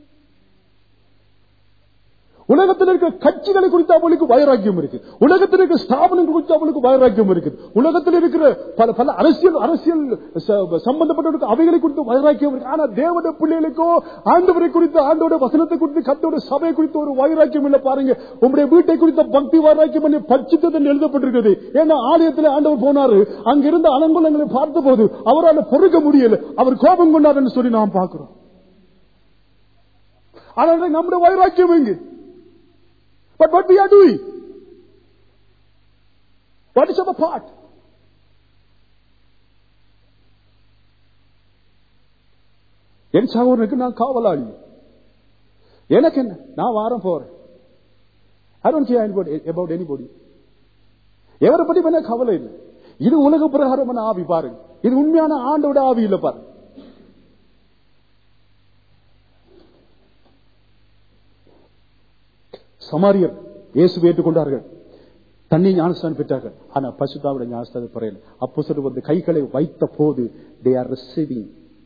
உலகத்தில் இருக்கிற கட்சிகளை குறித்து அவளுக்கு வைராக்கியம் இருக்கு உலகத்தில் இருக்கிற ஸ்தாபனங்கள் குறித்து அவளுக்கு வைராக்கியம் இருக்கு உலகத்தில் இருக்கிற பல பல அரசியல் அரசியல் ச- சம்பந்தப்பட்ட அவைகளை குறித்து வைராக்கியம் இருக்கு ஆனா தேவட பிள்ளைகளுக்கோ ஆண்டவரை குறித்து ஆண்டோட வசனத்தை குறித்து கத்தோட சபை குறித்து ஒரு வைராக்கியம் இல்ல பாருங்க உங்களுடைய வீட்டை குறித்த பக்தி வைராக்கியம் பண்ணி பட்சித்தது எழுதப்பட்டிருக்கிறது ஏன்னா ஆலயத்தில் ஆண்டவர் போனாரு அங்கிருந்த அலங்குலங்களை பார்த்த போது அவரால் பொறுக்க முடியல அவர் கோபம் கொண்டாருன்னு சொல்லி நாம் பார்க்கிறோம் ஆனால் நம்முடைய வைராக்கியம் எங்கு But what we are doing? What is our part? என் சகோதரனுக்கு நான் காவலாளி எனக்கு என்ன நான் வாரம் போறேன் I don't care anybody, about anybody. எவரை பத்தி பண்ண கவலை இல்லை இது உலக பிரகாரமான ஆவி பாருங்க இது உண்மையான ஆண்டோட ஆவி இல்ல பாருங்க சமாரியர் இயேசு ஏற்றுக்கொண்டார்கள் தண்ணி ஞானஸ்தானம் பெற்றார்கள் ஆனா பசுதாவோட ஞானஸ்தானம் பெறையல அப்போ சொல்லி வந்து கைகளை வைத்த போது they are receiving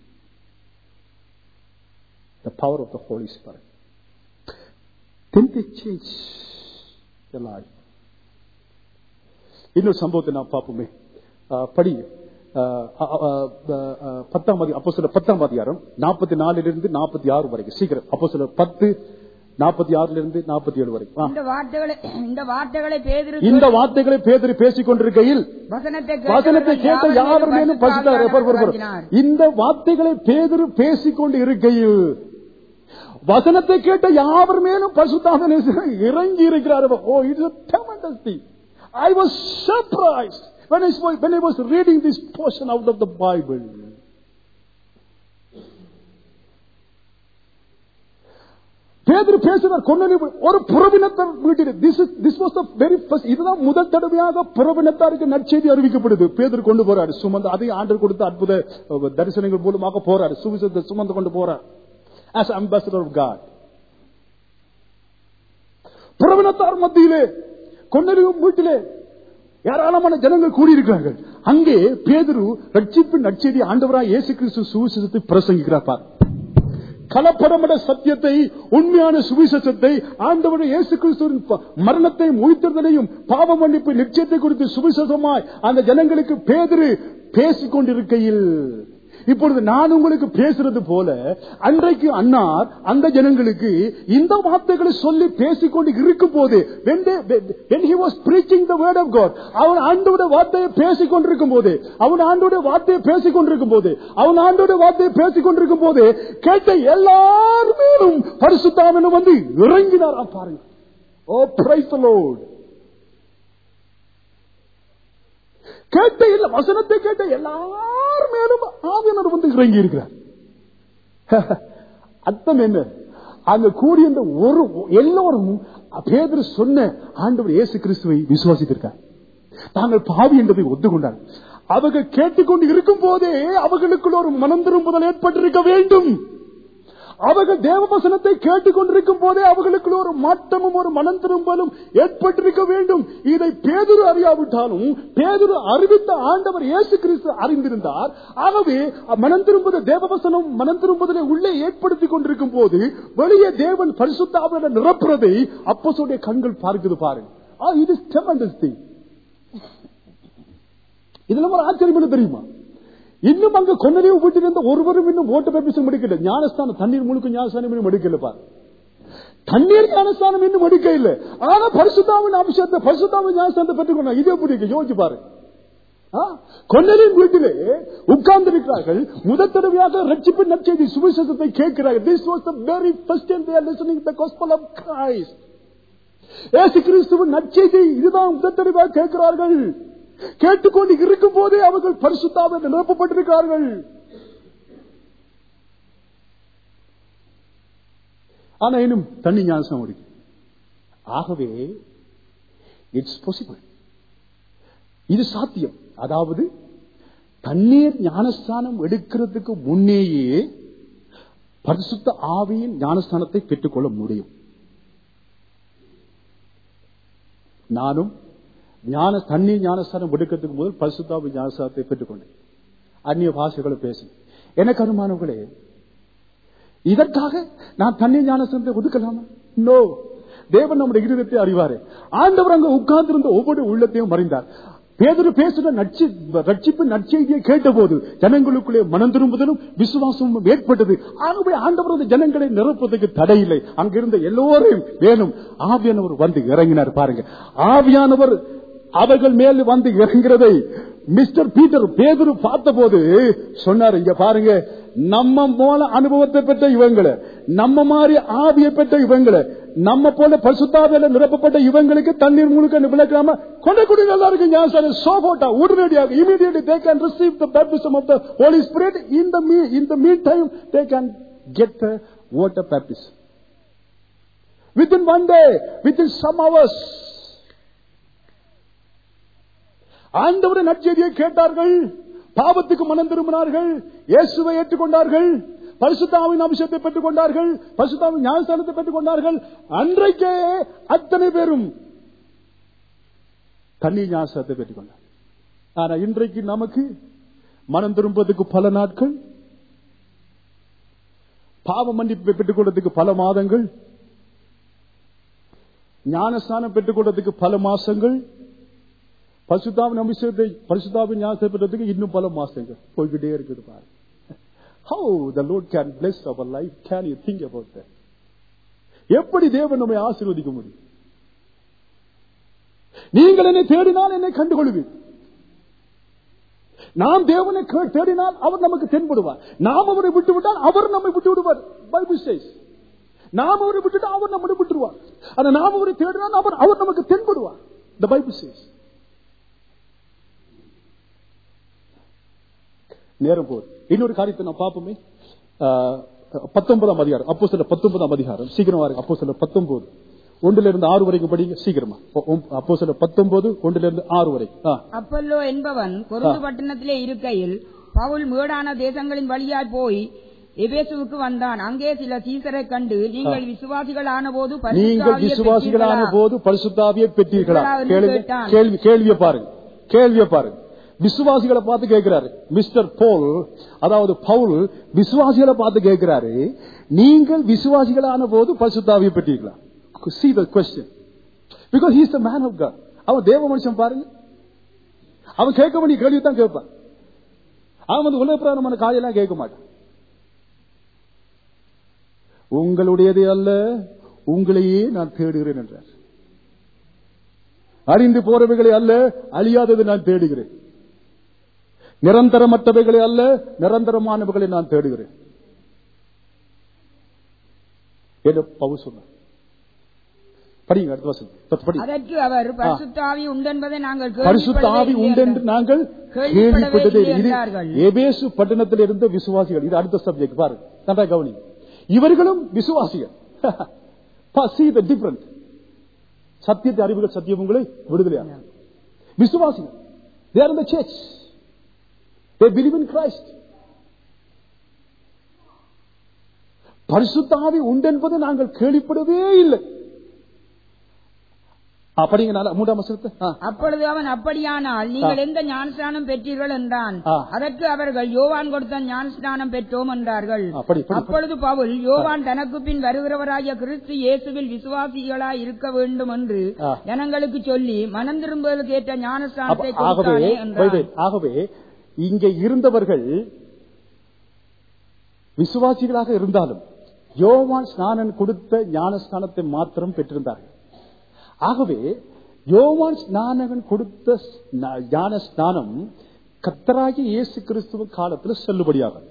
the power of the Holy Spirit then they change their life இன்னொரு சம்பவத்தை நான் பார்ப்போமே ஆஹ் படி ஆஹ் ஆஹ் ஆஹ் ஆஹ் பத்தாம் அதி அப்போ சில பத்தாம் அதிகாரம் நாற்பத்தி நாலுல இருந்து நாற்பத்தி ஆறு வரைக்கும் சீக்கிரம் அப்போ சில பத்து நாற்பத்தி ஆறுல இருந்து நாற்பத்தி ஏழு வரைக்கும் ஆ. இந்த வார்த்தைகளை இந்த வார்த்தைகளை பேதிரு இந்த வார்த்தைகளை பேதறி பேசிக் கொண்டிருக்கையில் வசனத்தை வசனத்தை கேட்ட யாவர் மேலும் பரிசுத்தாவியானவர் பரிசுத்தாவியானவர் பாரு, பாரு, இறங்கினார். பாரு. இந்த வார்த்தைகளை பேதரு பேசிக்கொண்டு இருக்கையில் வசனத்தை கேட்ட யாவர் மேலும் பசுத்தாமன் இறங்கி இருக்கிறார் oh it's I was surprise when I was when I was reading this portion out of the Bible பேதர் பேசுறார் கொன்னனி ஒரு புறவினத்தார் வீட்டில் this is this was the very first இதுதான் முதல் தடவையாக புறவினத்தாருக்கு நற்செய்தி அறிவிக்கப்படுது பேதர் கொண்டு போறாரு சுமந்து அதை ஆண்டர் கொடுத்த அற்புத அஹ், தரிசனங்கள் மூலமாக போறாரு சுவிசத்தை சுமந்து கொண்டு போறார் as ambassador of God புறவினத்தார் மத்தியிலே கொன்னறிவும் வீட்டிலே ஏராளமான ஜனங்கள் கூடியிருக்கிறார்கள் அங்கே பேதுரு ரட்சிப்பின் நற்செய்தி ஆண்டவராய் இயேசு கிறிஸ்து சுவிசேஷத்தை பிரசங்கிக்கிறார் பார். கலப்படமட சத்தியத்தை உண்மையான சுவிசேஷத்தை ஆண்டவருடைய இயேசு கிறிஸ்துவின் ப- மரணத்தை உயிர்த்தெழுதலையும் பாவ மன்னிப்பு நிச்சயத்தை குறித்து சுவிசேஷமாய் அந்த ஜனங்களுக்கு பேதுரு பேசிக் கொண்டிருக்கையில் இப்பொழுது நான் உங்களுக்கு பேசுறது போல அன்றைக்கு அன்னார் அந்த ஜனங்களுக்கு இந்த வார்த்தைகளை சொல்லி பேசிக்கொண்டு இருக்கும் போது when they- when he was preaching the word of God அவன் ஆண்டோட வார்த்தையை பேசிக் கொண்டிருக்கும் போது அவன் ஆண்டோட வார்த்தையை பேசிக் கொண்டிருக்கும் போது அவன் ஆண்டோட வார்த்தையை பேசிக் கொண்டிருக்கும் போது கேட்ட எல்லாருமேலும் பரிசுத்தாமன் வந்து இறங்கினாராம் பாருங்க ஓ பிரைஸ் லோட் கேட்ட இல்ல வசனத்தை கேட்ட எல்லார் மேலும் ஆவியனர் வந்து இறங்கி இருக்கிறார் அர்த்தம் என்ன அங்க கூடியிருந்த ஒரு எல்லோரும் பேதர் சொன்ன ஆண்டவர் இயேசு கிறிஸ்துவை விசுவாசித்திருக்கார் தாங்கள் பாவி என்பதை ஒத்துக்கொண்டார் அவர்கள் கேட்டுக்கொண்டு இருக்கும் போதே அவர்களுக்குள்ள ஒரு மனம் திரும்புதல் ஏற்பட்டிருக்க வேண்டும் அவர்கள் தேவவசனத்தை கேட்டுக்கொண்டிருக்கும் போதே அவர்களுக்கு ஒரு மாற்றமும் ஒரு மனம் திரும்பலும் ஏற்பட்டிருக்க வேண்டும் இதை பேதுரு அறியாவிட்டாலும் பேதுரு அறிவித்த ஆண்டவர் இயேசு கிறிஸ்து அறிந்திருந்தார் ஆகவே மனம் திரும்புத தேவவசனம் மனம் திரும்புதலை உள்ளே ஏற்படுத்திக் கொண்டிருக்கும் போது வெளியே தேவன் பரிசுத்தாவிட நிரப்புறதை அப்போசுடைய கண்கள் பார்க்குது பாருங்க இது tremendous thing. இதுல ஒரு ஆச்சரியம் என்ன தெரியுமா இன்னும் அங்க கொன்னறிவு வீட்டிலிருந்த ஒருவரும் இன்னும் ஓட்டு பேபிசம் முடிக்கல ஞானஸ்தானம் தண்ணீர் முழுக்க ஞானஸ்தானம் இன்னும் முடிக்கல பாரு தண்ணீர் ஞானஸ்தானம் இன்னும் முடிக்க இல்ல ஆனா பரிசுத்தாவின் அபிஷேகத்தை பரிசுத்தாவின் ஞானஸ்தானத்தை பெற்றுக்கொண்டா இதே பிடிக்க யோசிச்சு பாரு கொன்னரின் வீட்டிலே உட்கார்ந்து இருக்கிறார்கள் முதல் தடவையாக ரட்சிப்பு நற்செய்தி சுவிசேஷத்தை கேட்கிறார்கள் this was the very first time they are listening the gospel of Christ ஏசு கிறிஸ்துவின் நற்செய்தி இதுதான் முதல் தடவையாக கேட்கிறார்கள் கேட்டுக்கொண்டு இருக்கும் போதே அவர்கள் பரிசுத்தாக நிரப்பப்பட்டிருக்கிறார்கள் ஆனா இன்னும் தண்ணி ஞானசம் இருக்கு ஆகவே இட்ஸ் பாசிபிள் இது சாத்தியம் அதாவது தண்ணீர் ஞானஸ்தானம் எடுக்கிறதுக்கு முன்னேயே பரிசுத்த ஆவியின் ஞானஸ்தானத்தை பெற்றுக்கொள்ள முடியும் நானும் ஞான தண்ணீர் ஞானஸ்தானம் எடுக்கிறதுக்கு முதல் பரிசுத்தாவி ஞானஸ்தானத்தை பெற்றுக்கொண்டேன் அந்நிய பாஷைகளை பேசி எனக்கு அனுமானங்களே இதற்காக நான் தண்ணீர் ஞானஸ்தானத்தை ஒதுக்கலாமா நோ தேவன் நம்முடைய இருதயத்தை அறிவாரு ஆண்டவர் அங்க உட்கார்ந்திருந்த ஒவ்வொரு உள்ளத்தையும் மறைந்தார் பேதரு பேசுற நட்சி ரட்சிப்பு நற்செய்தியை கேட்டபோது ஜனங்களுக்குள்ளே மனம் திரும்புதலும் விசுவாசமும் ஏற்பட்டது ஆகவே ஆண்டவர் அந்த ஜனங்களை நிரப்புவதற்கு தடையில்லை அங்கிருந்த எல்லோரையும் வேணும் ஆவியானவர் வந்து இறங்கினார் பாருங்க ஆவியானவர் அவர்கள் மேல் வந்து இறங்கிறதை மிஸ்டர் பீட்டர் பேதுரு பார்த்தபோது சொன்னார் இங்க பாருங்க நம்ம போல அனுபவத்தை பெற்ற இவங்களை நம்ம மாதிரி ஆவியை பெற்ற இவங்களை நம்ம போல பசுத்தாவில நிரப்பப்பட்ட இவங்களுக்கு தண்ணீர் முழுக்க விளக்காம கொண்ட குடி நல்லா இருக்கு ஞாபகம் சோபோட்டா உடனடியாக immediately they can receive the baptism of the Holy Spirit in the me in the mean time they can get the water baptism within one day within some hours ஆண்டவரை நற்செய்தியை கேட்டார்கள் பாவத்துக்கு மனம் திரும்பினார்கள் இயேசுவை ஏற்றுக்கொண்டார்கள் பரிசுத்தாவின் அம்சத்தை பெற்றுக் கொண்டார்கள் பரிசுத்தாவின் ஞானஸ்தானத்தை பெற்றுக் கொண்டார்கள் அன்றைக்கே அத்தனை பேரும் தண்ணீர் ஞானஸ்தானத்தை பெற்றுக் கொண்டார் ஆனா இன்றைக்கு நமக்கு மனம் திரும்புவதற்கு பல நாட்கள் பாவ மன்னிப்பை பெற்றுக் கொள்றதுக்கு பல மாதங்கள் ஞானஸ்தானம் பெற்றுக் கொள்றதுக்கு பல மாசங்கள் பரிசுத்தாவின் அபிஷேகத்தை பரிசுத்தாவின் ஞானத்தை பெற்றதுக்கு இன்னும் பல மாசங்கள் போய்கிட்டே இருக்குது பாரு how the Lord can bless our life can you think about that எப்படி தேவன் நம்மை ஆசீர்வதிக்க முடியும் நீங்கள் என்னை தேடினால் என்னை கண்டுகொள்வீர் நாம் தேவனை கே- தேடினால் அவர் நமக்கு தென்படுவார் நாம் அவரை விட்டு விட்டால் அவர் நம்மை விட்டு விடுவார் பைபிள் சேஸ் நாம் அவரை விட்டுட்டு அவர் நம்மை விட்டுருவார் ஆனா நாம் அவரை தேடினால் அவர் அவர் நமக்கு தென்படுவார் the பைபிள் சேஸ் நேரம் போகுது இன்னொரு காரியத்தை நான் பார்ப்போமே ஆஹ், பத்தொன்பதாம் அதிகாரம் அப்போ சில பத்தொன்பதாம் அதிகாரம் சீக்கிரமா இருக்கு அப்போ சில பத்தொன்பது ஒன்றுல இருந்து ஆறு வரைக்கும் படிங்க சீக்கிரமா அப்போ சில பத்தொன்பது ஒன்றுல இருந்து ஆறு வரை ஆ. அப்பல்லோ என்பவன் கொருந்து பட்டணத்திலே இருக்கையில் பவுல் மேடான தேசங்களின் வழியாய் போய் எபேசுவுக்கு வந்தான் அங்கே சில சீசரை கண்டு நீங்கள் விசுவாசிகள் ஆனபோது நீங்கள் விசுவாசிகளான போது பரிசுத்தாவியை பெற்றீர்களா பெற்றீர்களா என்று கேளுங்க கேட்டான். கேள்வி கேள்வியை பாருங்க கேள்வியை பாருங்க விசுவாசிகளை பார்த்து கேட்கிறாரு மிஸ்டர் போல் அதாவது பவுல் விசுவாசிகளை பார்த்து கேட்கிறாரு நீங்கள் விசுவாசிகளான போது பரிசுத்தாவியை பெற்றீர்களா see the question because he is the man of god அவன் தேவ மனுஷன் பாருங்க அவன் கேட்க வேண்டிய கேள்வி தான் கேட்பான் அவன் வந்து உலக பிரகாரமான காரியெல்லாம் கேட்க மாட்டான் உங்களுடையது அல்ல உங்களையே நான் தேடுகிறேன் என்றார் அறிந்து போறவைகளை அல்ல அழியாதது நான் தேடுகிறேன் நிரந்தரமற்றவைகளை அல்ல நிரந்தரமானவைகளை நான் தேடுகிறேன் என்று பவுல் சொன்னார் படிங்க அடுத்த வசனம் பத்து படி அதற்கு அவர் பரிசுத்தாவி உண்டென்பதை நாங்கள் பரிசுத்த ஆவி உண்டென்று நாங்கள் கேள்விப்பட்டதே இல்லை இது என்றார்கள். எபேசு பட்டணத்தில் இருந்த விசுவாசிகள் இது அடுத்த சப்ஜெக்ட் பாருங்க நன்றா கவனி இவர்களும் விசுவாசிகள் see the difference சத்தியத்தை அறிவுகள் சத்தியம் உங்களை விடுதலையாக விசுவாசிகள் they are in the church they believe in Christ பரிசுத்தாவி உண்டென்பது நாங்கள் கேள்விப்படவே இல்லை அப்படிங்க நாலா- மூன்றாம் வசனத்தை ஆ. அப்பொழுது அவன் அப்படியானால் நீங்கள் எந்த ஞானஸ்நானம் பெற்றீர்கள் என்றான் ஆ. அதற்கு அவர்கள் யோவான் கொடுத்த ஞானஸ்நானம் பெற்றோம் என்றார்கள் ஆ, படி, படி, படி. அப்பொழுது பவுல் யோவான் தனக்கு பின் வருகிறவராகிய கிறிஸ்து இயேசுவில் விசுவாசிகளாய் இருக்க வேண்டும் என்று ஆ. ஜனங்களுக்கு சொல்லி மனம் திரும்புவதற்கு ஏற்ற ஞானஸ்நானத்தை அப்ப- ஆகவே கொடுத்தானே wait, என்றான் wait. ஆகவே இங்கே இருந்தவர்கள் விசுவாசிகளாக இருந்தாலும் யோவான் ஸ்நானன் கொடுத்த ஞானஸ்நானத்தை மாத்திரம் பெற்றிருந்தார்கள் ஆகவே யோவான் ஸ்நானகன் கொடுத்த ஸ்நா- ஞான ஸ்நானம் கத்தராகி இயேசு கிறிஸ்துவ காலத்தில் செல்லுபடியாகும்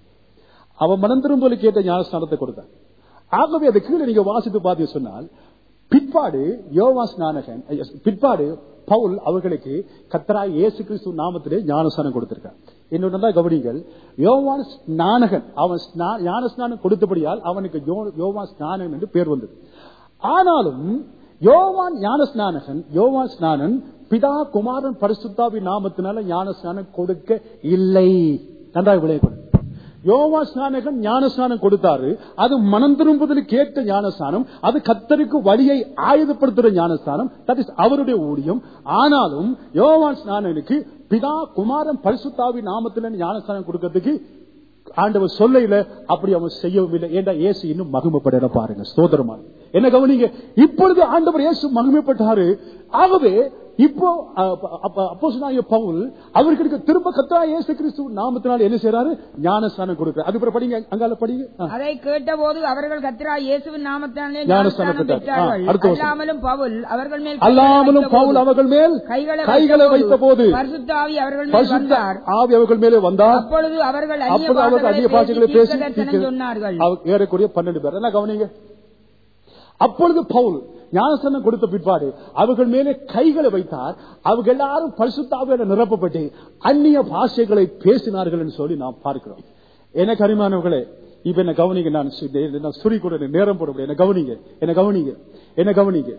அவன் மனம் திரும்பலுக்கு ஏற்ற ஞானஸ்நானத்தை கொடுத்தான் ஆகவே அது கீழே நீங்க வாசித்து பார்த்து சொன்னால் பிற்பாடு யோவா ஸ்நானகன் ஐய, பிற்பாடு பவுல் அவர்களுக்கு கத்தராய் இயேசு கிறிஸ்து நாமத்திலே ஞானஸ்நானம் கொடுத்திருக்கார் இன்னொன்று நல்லா கவனிங்கள் யோவான் ஸ்நானகன் அவன் ஸ்நா- ஞானஸ்நானம் கொடுத்தபடியால் அவனுக்கு யோ- யோவான் ஸ்நானகன் என்று பேர் வந்தது ஆனாலும் யோவான் ஞானஸ்நானகன் யோவான் ஸ்நானன் பிதா குமாரன் பரிசுத்தாவி நாமத்தினால ஞானஸ்நானம் கொடுக்க இல்லை நன்றாக விளைய யோவா ஸ்நானகன் ஞானஸ்நானம் கொடுத்தாரு அது மனம் திரும்புதலுக்கு ஏற்ற ஞானஸ்நானம் அது கத்தருக்கு வழியை ஆயுதப்படுத்துற ஞானஸ்நானம் தட் இஸ் அவருடைய ஊழியம் ஆனாலும் யோவான் ஸ்நானனுக்கு பிதா குமாரன் பரிசுத்தாவி நாமத்தில் ஞானஸ்நானம் கொடுக்கறதுக்கு ஆண்டவர் சொல்லையில அப்படி அவன் செய்யவும் இல்லை ஏண்டா இயேசு இன்னும் மகிமைப்பட பாருங்க சோதரமான என்ன கவனிங்க இப்பொழுது ஆண்டவர் இயேசு மகிமைப்பட்டாரு ஆகவே இப்போ அப்போ பவுல் அவர்களுக்கு திரும்ப கத்தா இயேசு கிறிஸ்து நாமத்தினால் என்ன செய்யறாரு ஞானஸ்தானம் கொடுக்கிறார் அதுக்கப்புறம் படிங்க அங்கால படிங்க ஆ. அதை கேட்டபோது அவர்கள் கத்ரா இயேசுவின் நாமத்தாலே ஞானஸ்நானம் ஞானஸ்நானம் பெற்றார். பெற்றார்கள் ஆ, அடுத்த வசனம். அல்லாமலும் பவுல் அவர்கள் மேல் அல்லாமலும் கைகளை பவுல் வைத்தபோது- அவர்கள் மேல் கைகளை கைகளை வைத்த போது பரிசுத்த ஆவி அவர்கள் மேல் பரிசுத்த வந்தார் ஆவி அவர்கள் மேலே வந்தார் அப்பொழுது அவர்கள் அந்நிய அப்பொழுது அவர்கள் அந்நிய பாஷைகளை பேசி தீர்க்க தரிசனம் சொன்னார்கள் அவர் ஏறக்கூடிய பன்னெண்டு பேர் என்ன கவனிங்க அப்பொழுது பவுல் ஞானஸ்தானம் கொடுத்த பிற்பாடு அவர்கள் மேலே கைகளை வைத்தார் அவர்கள் எல்லாரும் பரிசுத்தாவியோட நிரப்பப்பட்டு அந்நிய பாஷைகளை பேசினார்கள் என்று சொல்லி நாம் பார்க்கிறோம் எனக்கு அருமானவர்களே இப்ப என்ன கவனிங்க நான் சு- இதை நான் சுரி கூட எனக்கு நேரம் போட முடியாது என்ன கவனிங்க என்ன கவனிங்க என்ன கவனிங்க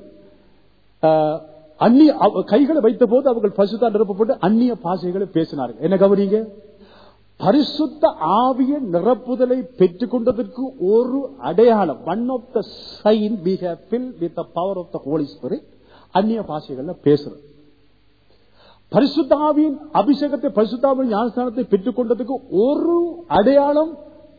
ஆஹ், அந்நிய அவ- கைகளை வைத்த போது அவர்கள் பரிசுத்தா நிரப்பப்பட்டு அந்நிய பாஷைகளை பேசினார்கள் என்ன கவனிங்க பரிசுத்த ஆவிய நிரப்புதலை பெற்றுக் கொண்டதற்கு ஒரு அடையாளம் one of the sign we have filled with the power of the holy spirit அந்நிய பாஷைகள்ல பேசுறது பரிசுத்தாவின் அபிஷேகத்தை பரிசுத்தாவின் ஞானஸ்தானத்தை பெற்றுக் கொண்டதுக்கு ஒரு அடையாளம்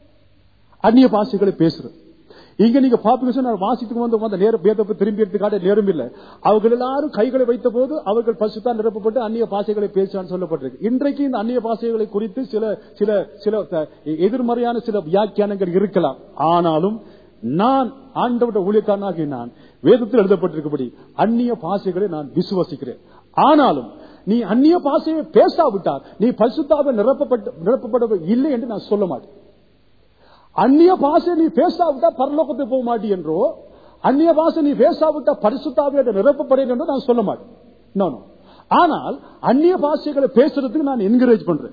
அந்நிய பாஷைகளை பேசுறது இங்க நீங்க பாப்பீங்க சொன்னா வாசித்து வந்து வந்த நேரம் வேதத்தை திரும்பி எடுத்துக்காட்ட நேரம் இல்ல அவர்கள் எல்லாரும் கைகளை வைத்த போது அவர்கள் பசுத்தான் நிரப்பப்பட்டு அந்நிய பாஷைகளை பேசுவான்னு சொல்லப்பட்டிருக்கு இன்றைக்கு இந்த அந்நிய பாஷைகளை குறித்து சில சில சில த- எதிர்மறையான சில வியாக்கியானங்கள் இருக்கலாம் ஆனாலும் நான் ஆண்டவருடைய ஊழியக்காரனாகி நான் வேதத்தில் எழுதப்பட்டிருக்கபடி அந்நிய பாஷைகளை நான் விசுவசிக்கிறேன் ஆனாலும் நீ அந்நிய பாஷையை பேசாவிட்டால் நீ பரிசுத்தாவை நிரப்பப்பட்ட நிரப்பப்பட இல்லை என்று நான் சொல்ல மாட்டேன் அந்நிய பாஷை நீ பேசாவிட்டா பரலோகத்தை போக மாட்டி என்றோ அந்நிய பாஷை நீ பேசாவிட்டா பரிசுத்தாவியோட நிரப்பப்படேன் என்றோ நான் சொல்ல மாட்டேன் No, no. ஆனால் அந்நிய பாஷைகளை பேசுறதுக்கு நான் என்கரேஜ் பண்றேன்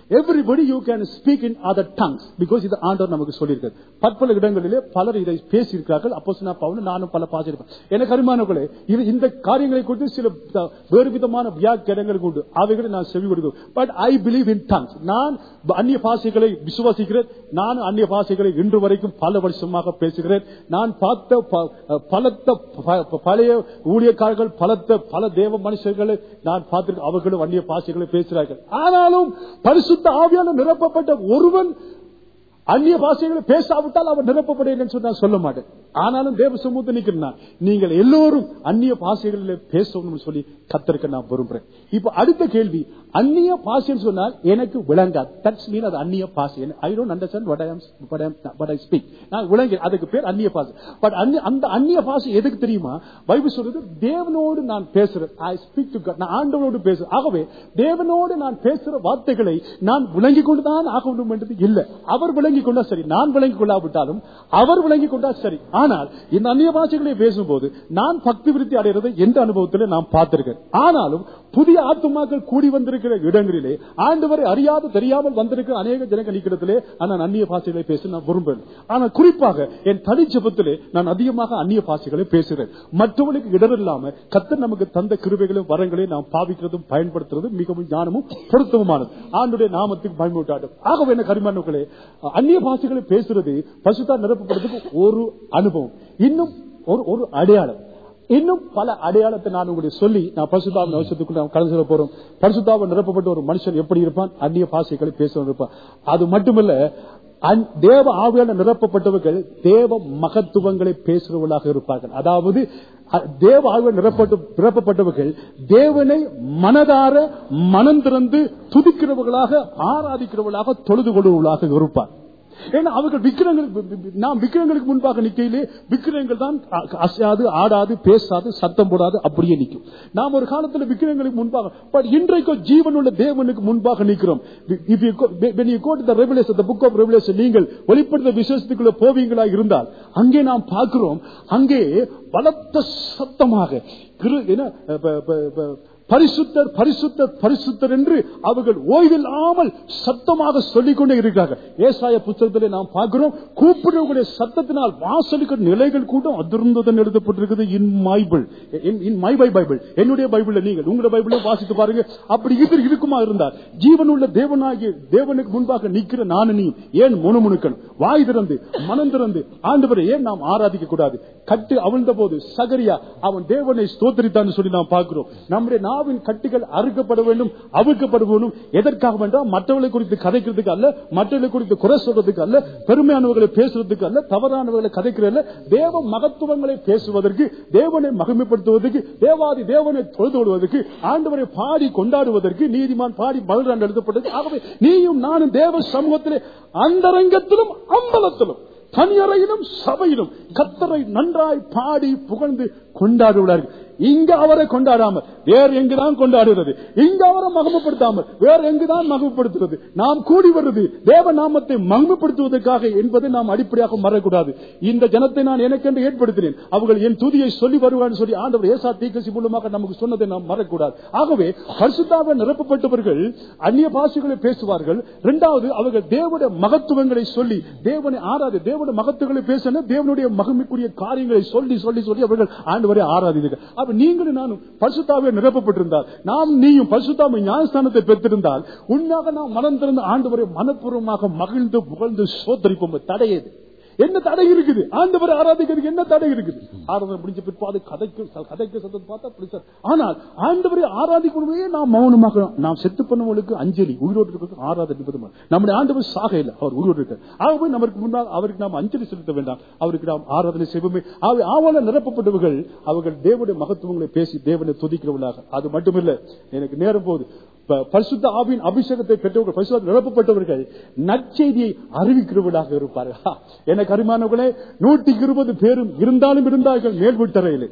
everybody you can speak in other tongues because இது ஆண்டவர் நமக்கு சொல்லியிருக்காரு பற்பல இடங்களிலே பலர் இதை பேசியிருக்கிறார்கள் அப்போ பவுன் நானும் பல பாசிருப்பேன் எனக்கு அருமானங்களே இது இந்த காரியங்களை குறித்து சில த- வேறு விதமான வியாக்கியங்கள் உண்டு அவைகளை நான் செவி கொடுக்கும் but I believe in tongues நான் அந்நிய பாஷைகளை விசுவாசிக்கிறேன் நான் அந்நிய பாஷைகளை இன்று வரைக்கும் பல வருஷமாக பேசுகிறேன் நான் பார்த்த ப- பலத்த ப- பழைய ஊழியக்காரர்கள் பலத்த பல தேவ மனுஷர்களை நான் பார்த்திருக்க அவர்களும் அந்நிய பாஷைகளை பேசுகிறார்கள் ஆனாலும் பரிசுத்த ஆவியால நிரப்பப்பட்ட ஒருவன் அந்நிய பாஷைகளை பேசாவிட்டால் அவன் நிரப்பப்படுகிறேன் சொல்லி நான் சொல்ல மாட்டேன் ஆனாலும் தேவ சமூகத்தை நிக்கிறேன் நீங்கள் எல்லோரும் அந்நிய பாஷைகளில் பேசணும்னு சொல்லி கத்திருக்க நான் விரும்புறேன் இப்ப அடுத்த கேள்வி அந்நிய பாஷைன்னு சொன்னால் எனக்கு விளங்காது தட்ஸ் மீன் அது அந்நிய பாஷை I don't understand what I am what I am what I speak நான் விளங்க அதுக்கு பேர் அந்நிய பாஷை பட் அந்த அந்நிய பாஷை எதுக்கு தெரியுமா பைபிள் சொல்றது தேவனோடு நான் பேசுறேன் ஐ ஸ்பீக் டு நான் ஆண்டவனோடு பேசுறேன் ஆகவே தேவனோடு நான் பேசுற வார்த்தைகளை நான் விளங்கிக் கொண்டுதான் ஆக வேண்டும் என்றது இல்லை அவர் விளங்கிக் கொண்டா சரி நான் விளங்கிக் கொள்ளாவிட்டாலும் அவர் விளங்கிக் கொண்டா சரி ஆனால் இந்த அந்நிய பாஷைகளை பேசும்போது நான் பக்தி விருத்தி அடைகிறது எந்த அனுபவத்தில் நான் பார்த்திருக்கேன் ஆனாலும் புதிய ஆத்துமாக்கள் கூடி வந்திருக்கிற இடங்களிலே ஆண்டவரை அறியாத தெரியாமல் வந்திருக்கிற அநேக ஜனங்கள் நிற்கிறதிலே நான் அந்நிய பாஷைகளை பேச நான் விரும்புகிறேன் ஆனால் குறிப்பாக என் தனிச்சபத்திலே நான் அதிகமாக அந்நிய பாஷைகளை பேசுகிறேன் மற்றவர்களுக்கு இடரில்லாம கத்தர் நமக்கு தந்த கிருபைகளும் வரங்களையும் நாம் பாவிக்கிறதும் பயன்படுத்துறதும் மிகவும் ஞானமும் பொருத்தமானது ஆண்டுடைய நாமத்துக்கு பயன்பட்டாடும் ஆகவே என்ன கரிமானங்களே அந்நிய பாஷைகளை பேசுறது பசுத்தா நிரப்பப்படுறதுக்கு ஒரு அனுபவம் இன்னும் ஒரு ஒரு அடையாளம் இன்னும் பல அடையாளத்தை நான் உங்களுக்கு சொல்லி நான் பரிசுத்தாவின் அவசரத்துக்குள்ள நாம் கடந்து செல்ல போறோம் பரிசுத்தாவ நிரப்பப்பட்ட ஒரு மனுஷன் எப்படி இருப்பான் அந்நிய பாஷைகளை பேசுவன் இருப்பான் அது மட்டுமல்ல அந்- தேவ ஆவியால் நிரப்பப்பட்டவர்கள் தேவ மகத்துவங்களை பேசுகிறவர்களாக இருப்பார்கள் அதாவது அ- தேவ ஆவியால் நிரப்பட்டு நிரப்பப்பட்டவர்கள் தேவனை மனதார மனம் திறந்து துதிக்கிறவர்களாக ஆராதிக்கிறவர்களாக தொழுது கொள்வர்களாக இருப்பார் ஏன்னா அவர்கள் விக்கிரங்களுக்கு நாம் விக்கிரங்களுக்கு முன்பாக நிக்கையிலே விக்கிரங்கள் தான் அ- அசையாது ஆடாது பேசாது சத்தம் போடாது அப்படியே நிற்கும் நாம் ஒரு காலத்துல விக்கிரங்களுக்கு முன்பாக பட் இன்றைக்கு ஜீவனுள்ள தேவனுக்கு முன்பாக நிற்கிறோம் If you go- when you go to the Revelation, the book of Revelation, நீங்கள் வெளிப்படுத்த விசேஷத்துக்குள்ள போவீங்களா இருந்தால் அங்கே நாம் பார்க்கிறோம் அங்கே பலத்த சத்தமாக கிரு- என்ன, ப- ப- ப- பரிசுத்தர் பரிசுத்தர் பரிசுத்தர் என்று அவர்கள் ஓய்வில்லாமல் சத்தமாக சொல்லிக் கொண்டே இருக்கிறார்கள் ஏசாய புத்தகத்திலே நாம் பார்க்கிறோம் கூப்பிடக்கூடிய சத்தத்தினால் வாசலுக்கு நிலைகள் கூட அதிர்ந்ததன் எழுதப்பட்டிருக்கிறது in Bible in my by Bible என்னுடைய பைபிள் நீங்கள் உங்களுடைய பைபிள வாசித்து பாருங்க அப்படி இது இருக்குமா இருந்தால் ஜீவனுள்ள தேவனாகிய தேவனுக்கு முன்பாக நிற்கிற நானு நீ ஏன் முணுமுணுக்கன் வாய் திறந்து மனம் திறந்து ஆண்டவரை ஏன் நாம் ஆராதிக்க கூடாது கட்டு அவிழ்ந்த போது சகரியா அவன் தேவனை ஸ்தோத்திரித்தான் சொல்லி நாம் பார்க்கிறோம் நம்முடைய நாவின் கட்டுகள் அறுக்கப்பட வேண்டும் அவிழ்க்கப்பட வேண்டும் எதற்காக வேண்டாம் மற்றவர்களை குறித்து கதைக்கிறதுக்கு அல்ல மற்றவர்களை குறித்து குறை சொல்றதுக்கு அல்ல பெருமையானவர்களை பேசுறதுக்கு அல்ல தவறானவர்களை கதைக்கிறதுல தேவ மகத்துவங்களை பேசுவதற்கு தேவனை மகிமைப்படுத்துவதற்கு தேவாதி தேவனை தொழுது கொள்வதற்கு ஆண்டவரை பாடி கொண்டாடுவதற்கு நீதிமான் பாடி பலரான் எழுதப்பட்டது ஆகவே நீயும் நானும் தேவ சமூகத்திலே அந்தரங்கத்திலும் அம்பலத்திலும் தனியறையிலும் சபையிலும் கத்தரை நன்றாய் பாடி புகழ்ந்து கொண்டாடுகிறார்கள் இங்க அவரை கொண்டாடாமல் வேற எங்குதான் கொண்டாடுகிறது இங்க அவரை மகமப்படுத்தாமல் வேற எங்குதான் மகமப்படுத்துறது நாம் கூடி வருது தேவ நாமத்தை மகிமைப்படுத்துவதற்காக என்பதை நாம் அடிப்படையாக மறக்கூடாது இந்த ஜனத்தை நான் எனக்கென்று ஏற்படுத்தினேன் அவர்கள் என் துதியை சொல்லி வருவான்னு சொல்லி ஆண்டவர் ஏசா தீக்கசி மூலமாக நமக்கு சொன்னதை நாம் மறக்கூடாது ஆகவே பரிசுத்தாக நிரப்பப்பட்டவர்கள் அந்நிய பாஷைகளை பேசுவார்கள் இரண்டாவது அவர்கள் தேவனுடைய மகத்துவங்களை சொல்லி தேவனை ஆராது தேவனுடைய மகத்துவங்களை பேசின தேவனுடைய மகிமைக்குரிய காரியங்களை சொல்லி சொல்லி சொல்லி அவர்கள் ஆண்டவரை ஆராதித்தார்கள் அப்ப நீங்களும் நானும் பரிசுத்தாவே நிரப்பப்பட்டிருந்தால் நாம் நீயும் பரிசுத்தாமை ஞானஸ்தானத்தை பெற்றிருந்தால் உண்மையாக நாம் மனம் திறந்து ஆண்டவரை மனப்பூர்வமாக மகிழ்ந்து புகழ்ந்து சோத்தரிப்போம் தடையது என்ன தடை இருக்குது ஆண்டவரை ஆராதிக்கிறதுக்கு என்ன தடை இருக்குது ஆராதனை முடிஞ்ச பிற்பாடு கதைக்கு கதைக்கு சத்தத்தை பார்த்தா பிடிச்சார் ஆனால் ஆண்டவரை ஆராதிக்கணுமே நாம் மௌனமாக நாம் செத்து பண்ணவங்களுக்கு அஞ்சலி உயிரோடு இருக்கிறது ஆராதனை என்பது மாதிரி. நம்முடைய ஆண்டவர் சாக இல்லை அவர் உயிரோடு இருக்கார் ஆகவே நமக்கு முன்னால் அவருக்கு நாம் அஞ்சலி செலுத்த வேண்டாம் அவருக்கு நாம் ஆராதனை செய்வோமே ஆகவே ஆவல நிரப்பப்பட்டவர்கள் அவர்கள் தேவனுடைய மகத்துவங்களை பேசி தேவனை துதிக்கிறவர்களாக அது மட்டுமில்லை எனக்கு நேரம் போகுது ப- பரிசுத்த ஆவியின் அபிஷேகத்தை பெற்றவர்கள் பரிசுத்த நிரப்பப்பட்டவர்கள் நற்செய்தியை அறிவிக்கிறவர்களாக இருப்பார்கள் ஹா, எனக்கு அருமானவர்களே நூற்றி இருபது பேரும் இருந்தாலும் இருந்தார்கள் மேல் வீட்டறையிலே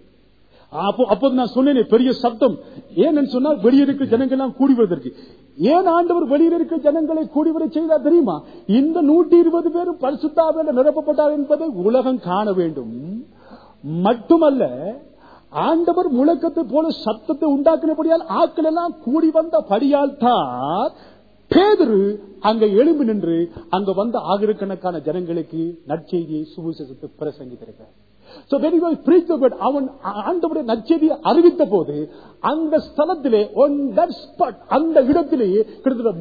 அப்போ அப்போது நான் சொன்னேனே பெரிய சத்தம் ஏன்னு சொன்னால் வெளியே இருக்கிற ஜனங்கள் எல்லாம் கூடி வருவதற்கு ஏன் ஆண்டவர் வெளியில் இருக்கிற ஜனங்களை கூடி வர செய்தார் தெரியுமா இந்த நூற்றி இருபது பேரும் பரிசுத்தாவில நிரப்பப்பட்டார் என்பதை உலகம் காண வேண்டும் மட்டுமல்ல ஆண்டவர் முழக்கத்தை போல சத்தத்தை உண்டாக்கினபடியால் ஆட்கள் எல்லாம் கூடி வந்த படியால் தான் பேதுரு அங்க எழும்பி நின்று அங்க வந்த ஆயிரக்கணக்கான ஜனங்களுக்கு நற்செய்தியை சுவிசேஷத்தை பிரசங்கித்திருக்கிறார் So when he was preached the word, அவன் ஆண்டவருடைய நற்செய்தியை அறிவித்த போது அந்த ஸ்தலத்திலே on that spot அந்த இடத்திலேயே கிட்டத்தட்ட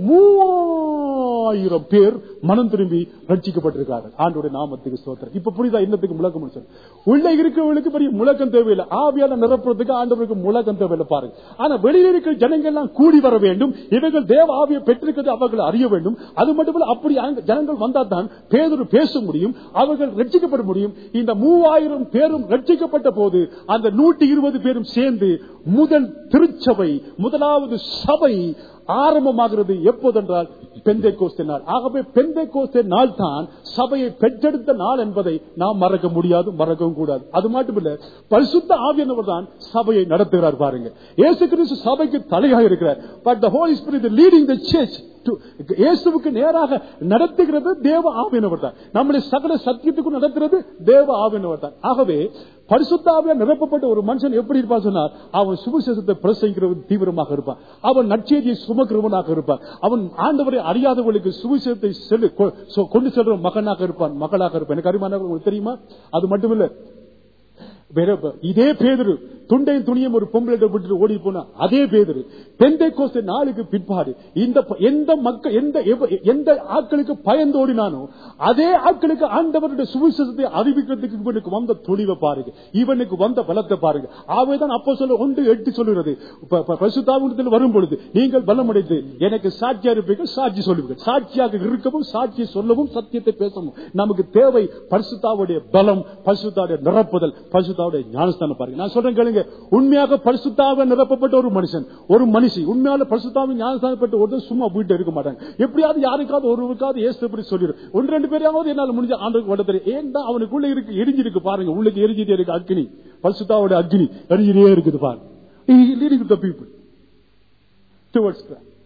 மூவாயிரம் பேர் மனம் திரும்பி ரட்சிக்கப்பட்டிருக்கார்கள் ஆண்டோடைய நாமத்துக்கு ஸ்தோத்திரம் இப்ப புரியுதா இன்னத்துக்கு முழக்கம் சொல்லு உள்ள இருக்கிறவங்களுக்கு பெரிய முழக்கம் தேவையில்லை ஆவியால நிரப்புறதுக்கு ஆண்டவருக்கு முழக்கம் தேவையில்லை பாருங்க ஆனா வெளியில இருக்கிற ஜனங்கள் எல்லாம் கூடி வர வேண்டும் இவர்கள் தேவ ஆவியை பெற்றிருக்கிறது அவர்கள் அறிய வேண்டும் அது மட்டுமல்ல அப்படி அங்க ஜனங்கள் வந்தா தான் பேதொரு பேச முடியும் அவர்கள் ரட்சிக்கப்பட முடியும் இந்த மூவாயிரம் பேரும் ரட்சிக்கப்பட்ட போது அந்த நூற்றி இருபது பேரும் சேர்ந்து முதல் திருச்சபை முதலாவது சபை ஆரம்பமாகிறது எப்போதென்றால் பெந்தை கோஸ்தே நாள் ஆகவே பெந்தை கோஸ்தே நாள் தான் சபையை பெற்றெடுத்த நாள் என்பதை நாம் மறக்க முடியாது மறக்கவும் கூடாது அது மட்டுமில்ல பரிசுத்த ஆவியானவர் தான் சபையை நடத்துகிறார் பாருங்க இயேசு கிறிஸ்து சபைக்கு தலையாக இருக்கிறார் but the Holy Spirit leading the church இயேசுவுக்கு நேராக நடத்துகிறது தேவ ஆவியனவர் தான் நம்முடைய சகல சத்தியத்துக்கும் நடத்துறது தேவ ஆவியனவர் தான் ஆகவே பரிசுத்தாவியா நிரப்பப்பட்ட ஒரு மனுஷன் எப்படி இருப்பான் சொன்னார் அவன் சுவிசேஷத்தை பிரசங்கிக்கிறவன் தீவிரமாக இருப்பான் அவன் நற்செய்தியை சுமக்கிறவனாக இருப்பான் அவன் ஆண்டவரை அறியாதவர்களுக்கு சுவிசேஷத்தை செல்லு கொ- சொ- கொண்டு செல்ற மகனாக இருப்பான் மகளாக இருப்பான் எனக்கு அறிமானவர்கள் உங்களுக்கு தெரியுமா அது மட்டுமில்ல வேற- இதே பேதரு துண்டையும் துணியும் ஒரு பொம்பளை விட்டு ஓடி போன அதே பேதரு பெந்தை கோஸ்த நாளுக்கு பிற்பாடு இந்த ப- எந்த மக்கள் எந்த எவ- எந்த ஆட்களுக்கு பயந்து ஓடினானோ அதே ஆட்களுக்கு ஆண்டவருடைய சுவிசேஷத்தை அறிவிக்கிறதுக்கு இவனுக்கு வந்த துணிவை பாருங்க இவனுக்கு வந்த பலத்தை பாருங்க ஆவேதான் அப்போ சொல்ல ஒன்று எட்டு சொல்லுகிறது ப- ப- பரிசுத்தாவிடத்தில் வரும் பொழுது நீங்கள் பலமடைந்து எனக்கு சாட்சியா இருப்பீர்கள் சாட்சி சொல்லுவீர்கள் சாட்சியாக இருக்கவும் சாட்சி சொல்லவும் சத்தியத்தை பேசவும் நமக்கு தேவை பரிசுத்தாவுடைய பலம் பரிசுத்தாவுடைய நிரப்புதல் பரிசுத்தாவுடைய ஞானஸ்தானம் பாருங்க நான் சொல்றேன் கேளுங்க உண்மையாக பரிசுத்தாவை நிரப்பப்பட்ட ஒரு மனுஷன் ஒரு மனுஷி உண்மையால பரிசுத்தாவின் ஞானஸ்தானப்பட்ட ஒருத்தர் சும்மா வீட்டு இருக்க மாட்டாங்க எப்படியாவது யாருக்காவது ஒருவருக்காவது ஏசு எப்படி சொல்லிடும் ஒன்று ரெண்டு பேரையாவது என்னால முடிஞ்ச ஆண்டுக்கு வட தெரியும் ஏன்டா அவனுக்குள்ள இருக்கு எரிஞ்சிருக்கு பாருங்க உள்ளுக்கு எரிஞ்சிட்டே இருக்கு அக்னி பரிசுத்தாவோட அக்னி எரிஞ்சிட்டே இருக்குது பாருங்க லீடிங் த பீப்புள் டுவர்ட்ஸ்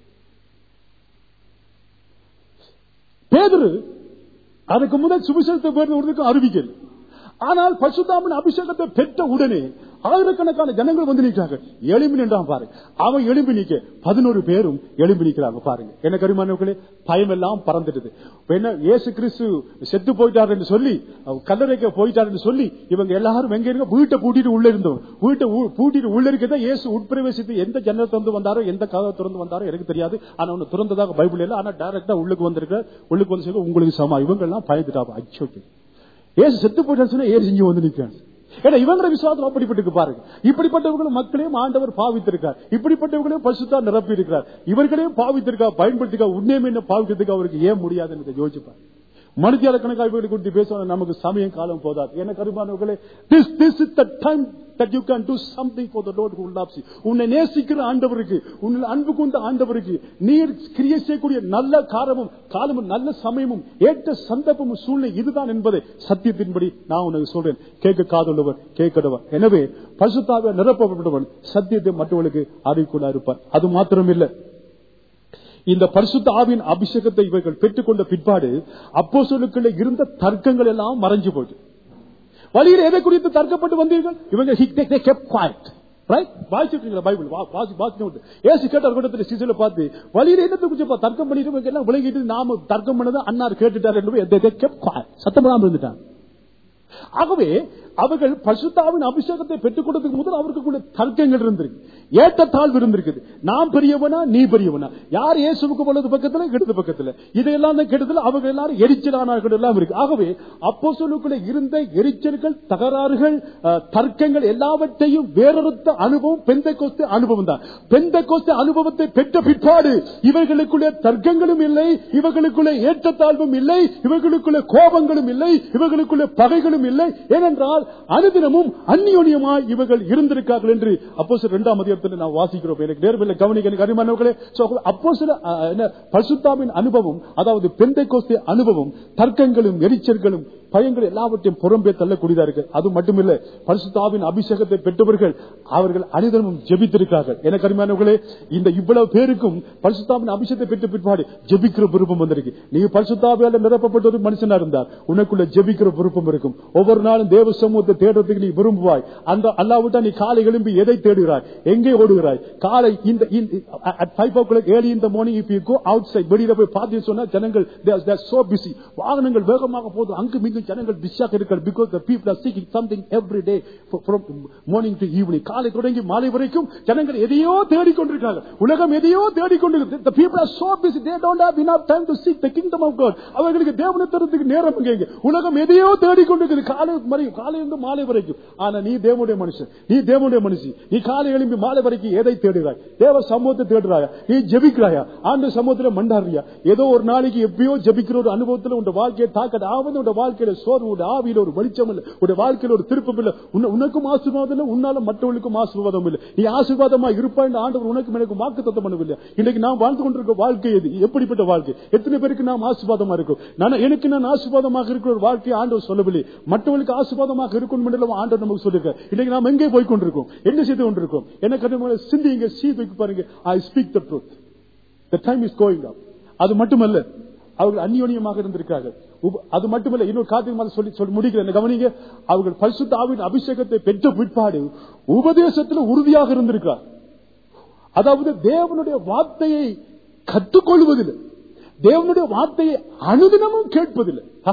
பேதுரு அதுக்கு முதல் சுவிசேஷத்தை பேர் அறிவிக்கல ஆனால் பசுதாமன் அபிஷேகத்தை பெற்ற உடனே ஆயிரக்கணக்கான ஜனங்கள் வந்து நிற்கிறாங்க எலும்பி நின்றான் பாருங்க அவன் எலும்பி நிக்க பதினோரு பேரும் எலும்பி நிற்கிறாங்க பாருங்க என்ன கரிமானவர்களே பயம் எல்லாம் பறந்துடுது என்ன இயேசு கிறிஸ்து செத்து போயிட்டார் என்று சொல்லி அவர் கல்லறைக்கு போயிட்டார் என்று சொல்லி இவங்க எல்லாரும் எங்க இருக்க வீட்டை பூட்டிட்டு உள்ள இருந்தோம் வீட்டை ஊ- பூட்டிட்டு உள்ள இருக்கதான் இயேசு உட்பிரவேசித்து எந்த ஜன்னல் திறந்து வந்தாரோ எந்த கதவை திறந்து வந்தாரோ எனக்கு தெரியாது ஆனா அவனு திறந்ததாக பைபிள் இல்ல ஆனா டைரக்டா உள்ளுக்கு வந்திருக்க உள்ளுக்கு வந்து சேர்க்க உங்களுக்கு சமா இவங்க எல்லாம் பயந்துட்டாங்க அச்சோ ஏசு செத்து போயிட்டான்னு சொன்னா ஏறு செஞ்சு வந்து நிற்காங்க ஏன்னா இவங்க விசுவாசம் அப்படிப்பட்டு பாருங்க இப்படிப்பட்டவர்களும் மக்களையும் ஆண்டவர் பாவித்திருக்கார் இப்படிப்பட்டவர்களையும் பசுத்தா நிரப்பி இருக்கிறார் இவர்களையும் பாவித்திருக்கா பயன்படுத்திக்கா உண்மையுமே என்ன பாவிக்கிறதுக்கு அவருக்கு ஏன் முடியாதுன்னு யோசிப்பார் மனுஷியால கணக்காக இவர்களை குறித்து பேசுவாங்க நமக்கு சமயம் காலம் போதாது என்ன கருமானவர்களே this this is the time that you can do something for the Lord who loves you. உன்னை நேசிக்கிற ஆண்டவருக்கு உன்னில் அன்பு கொண்ட ஆண்டவருக்கு நீர் கிரியை செய்யக்கூடிய நல்ல காலமும் காலமும் நல்ல சமயமும் ஏற்ற சந்தர்ப்பமும் சூழ்நிலை இதுதான் என்பதை சத்தியத்தின்படி நான் உனக்கு சொல்றேன் கேட்க காதுள்ளவர் கேட்கிறவர் எனவே பரிசுத்தாக நிரப்பப்பட்டவன் சத்தியத்தை மற்றவர்களுக்கு அறிவிக்கொள்ள இருப்பார் அது மாத்திரமில்லை இந்த பரிசுத்த ஆவியின் அபிஷேகத்தை இவர்கள் பெற்றுக்கொண்ட பிற்பாடு அப்போ இருந்த தர்க்கங்கள் எல்லாம் மறைஞ்சு போயிட்டு வழியில் எதை குறித்து தர்க்கப்பட்டு வந்தீர்கள் இவங்க he- they- they kept quiet. Right? வாசிச்சிருக்கீங்களா பைபிள் வா- வாசி- வாசிச்சு விட்டு. ஏசு கேட்ட ஒரு கூட்டத்தில் சிசில பார்த்து வழியில என்னத்தை குறிச்சு தர்க்கம் பண்ணிட்டு இவங்க எல்லாம் விளங்கிட்டு நாம தர்க்கம் பண்ணதை அன்னார் கேட்டுட்டார் என்று they- they kept quiet. சத்தம் போடாம இருந்துட்டாங்க ஆகவே அவர்கள் பசுத்தாவின் அபிஷேகத்தை பெற்றுக் கொடுத்ததுக்கு முதல் அவருக்குள்ள தர்க்கங்கள் இருந்திருக்கு ஏற்றத்தாழ்வு இருந்திருக்குது நான் பெரியவனா நீ பெரியவனா யார் இயேசுவுக்கு வலது பக்கத்துல இடது பக்கத்துல இதையெல்லாம் தான் கெடுதல அவங்க எல்லாரும் எரிச்சலானார்கள் எல்லாம் இருக்கு ஆகவே அப்போ இருந்த எரிச்சல்கள் தகராறுகள் அஹ், தர்க்கங்கள் எல்லாவற்றையும் வேறொருத்த அனுபவம் பெந்த கோஸ்த அனுபவம் தான் பெந்த கோஸ்த அனுபவத்தை பெற்ற பிற்பாடு இவர்களுக்குள்ளே தர்க்கங்களும் இல்லை இவர்களுக்குள்ளே ஏற்றத்தாழ்வும் இல்லை இவர்களுக்குள்ளே கோபங்களும் இல்லை இவர்களுக்குள்ளே பகைகளும் இல்லை ஏனென்றால் அனுதினமும் அந்நியோன்யமாய் இவர்கள் இருந்திருக்கார்கள் என்று அப்போ இரண்டாம் அதிகாரத்தில் நான் வாசிக்கிறோம் எனக்கு நேர்மையில கவனிக்க எனக்கு அறிமானவர்களே அப்போ சில பசுத்தாவின் அனுபவம் அதாவது பெந்தை கோஸ்தே அனுபவம் தர்க்கங்களும் எரிச்சல்களும் பயங்கள் எல்லாவற்றையும் புறம்பே தள்ளக்கூடியதா இருக்கு அது மட்டுமில்ல பரிசுத்தாவின் அபிஷேகத்தை பெற்றவர்கள் அவர்கள் அனிதனமும் ஜெபித்திருக்கார்கள் எனக்கு அருமையானவர்களே இந்த இவ்வளவு பேருக்கும் பரிசுத்தாவின் அபிஷேகத்தை பெற்ற பிற்பாடு ஜெபிக்கிற விருப்பம் வந்திருக்கு நீங்க பரிசுத்தாவியால நிரப்பப்பட்ட ஒரு மனுஷனா இருந்தார் உனக்குள்ள ஜெபிக்கிற விருப்பம் இருக்கும் ஒவ்வொரு நாளும் தேவ சமூகத்தை தேடுறதுக்கு நீ விரும்புவாய் அந்த அல்லாவிட்டா நீ காலை எழும்பி எதை தேடுகிறாய் எங்கே ஓடுகிறாய் காலை இந்த ஃபைவ் ஓ கிளாக் ஏர்லி இந்த morning if you go outside வெளியில போய் பார்த்தீங்கன்னு சொன்னா ஜனங்கள் சோ பிஸி வாகனங்கள் வேகமாக போகுது அங்கு மீண்டும் ஜனங்கள் பிஸியாக இருக்கிறது because the people are seeking something every day from morning to evening காலை தொடங்கி மாலை வரைக்கும் ஜனங்கள் எதையோ தேடிக்கொண்டிருக்காங்க உலகம் எதையோ தேடிக்கொண்டிருக்கு the people are so busy they don't have enough time to seek the kingdom of God அவர்களுக்கு தேவனை தரத்துக்கு நேரம் எங்க உலகம் எதையோ தேடிக்கொண்டிருக்குது காலை வரைக்கும் காலையிலிருந்து மாலை வரைக்கும் ஆனா நீ தேவனுடைய மனுஷன் நீ தேவனுடைய மனுஷி நீ காலை எழும்பி மாலை வரைக்கும் எதை தேடுகிறாய் தேவ சமூகத்தை தேடுறாயா நீ ஜெபிக்கிறாயா ஆண்டு சமூகத்துல மண்டாடுறியா ஏதோ ஒரு நாளைக்கு எப்பயோ ஜெபிக்கிற ஒரு அனுபவத்துல உன் வாழ்க்கையை தாக்கட ஆவது உன் வாழ்க்கையில சோர்வு உன் ஆவியில ஒரு வெளிச்சம் இல்ல உன் வாழ்க்கையில ஒரு திருப்பம் இல்ல உன்ன- உனக்கும் ஆசீர்வாதம் இல்ல உன்னால மற்றவர்களுக்கும் ஆசீர்வாதம் இல்ல நீ ஆசீர்வாதமா இருப்பாய் ஆண்டவர் உனக்கும் எனக்கு வாக்கு தத்தம் பண்ணவில்லை இன்னைக்கு நான் வாழ்ந்து கொண்டிருக்க வாழ்க்கை எது எப்படிப்பட்ட வாழ்க்கை எத்தனை பேருக்கு நாம் ஆசீர்வாதமா இருக்கும் நான் எனக்கு நான் ஆசீர்வாதமாக இருக்கிற ஒரு வாழ்க்கையை ஆண்டவர் சொல்லவில்லை மற்றவர்களுக்கு ஆசீர்வாதமாக இருக்கணும் என்று ஆண்டவர் நமக்கு சொல்லிருக்க இன்னைக்கு நாம் எங்கே போய் கொண்டிருக்கோம் என்ன செய்து கொண்டிருக்கோம் எனக்கு சிந்திங்க சீதைக்கு பாருங்க I speak the truth the time is going up அது மட்டுமல்ல அவர்கள் அந்யோன்யமாக இருந்திருக்கார்கள் உப- அது மட்டுமல்ல இன்னொரு காரியமாக சொல்லி சொல்லி முடிக்கிறேன் கவனிங்க அவர்கள் பரிசுத்த ஆவியின் அபிஷேகத்தை பெற்ற பிற்பாடு உபதேசத்தில் உறுதியாக இருந்திருக்கார் அதாவது தேவனுடைய வார்த்தையை கற்றுக்கொள்வதில்லை தேவனுடைய வார்த்தையை அனுதினமும் கேட்பதில்லை ஆ.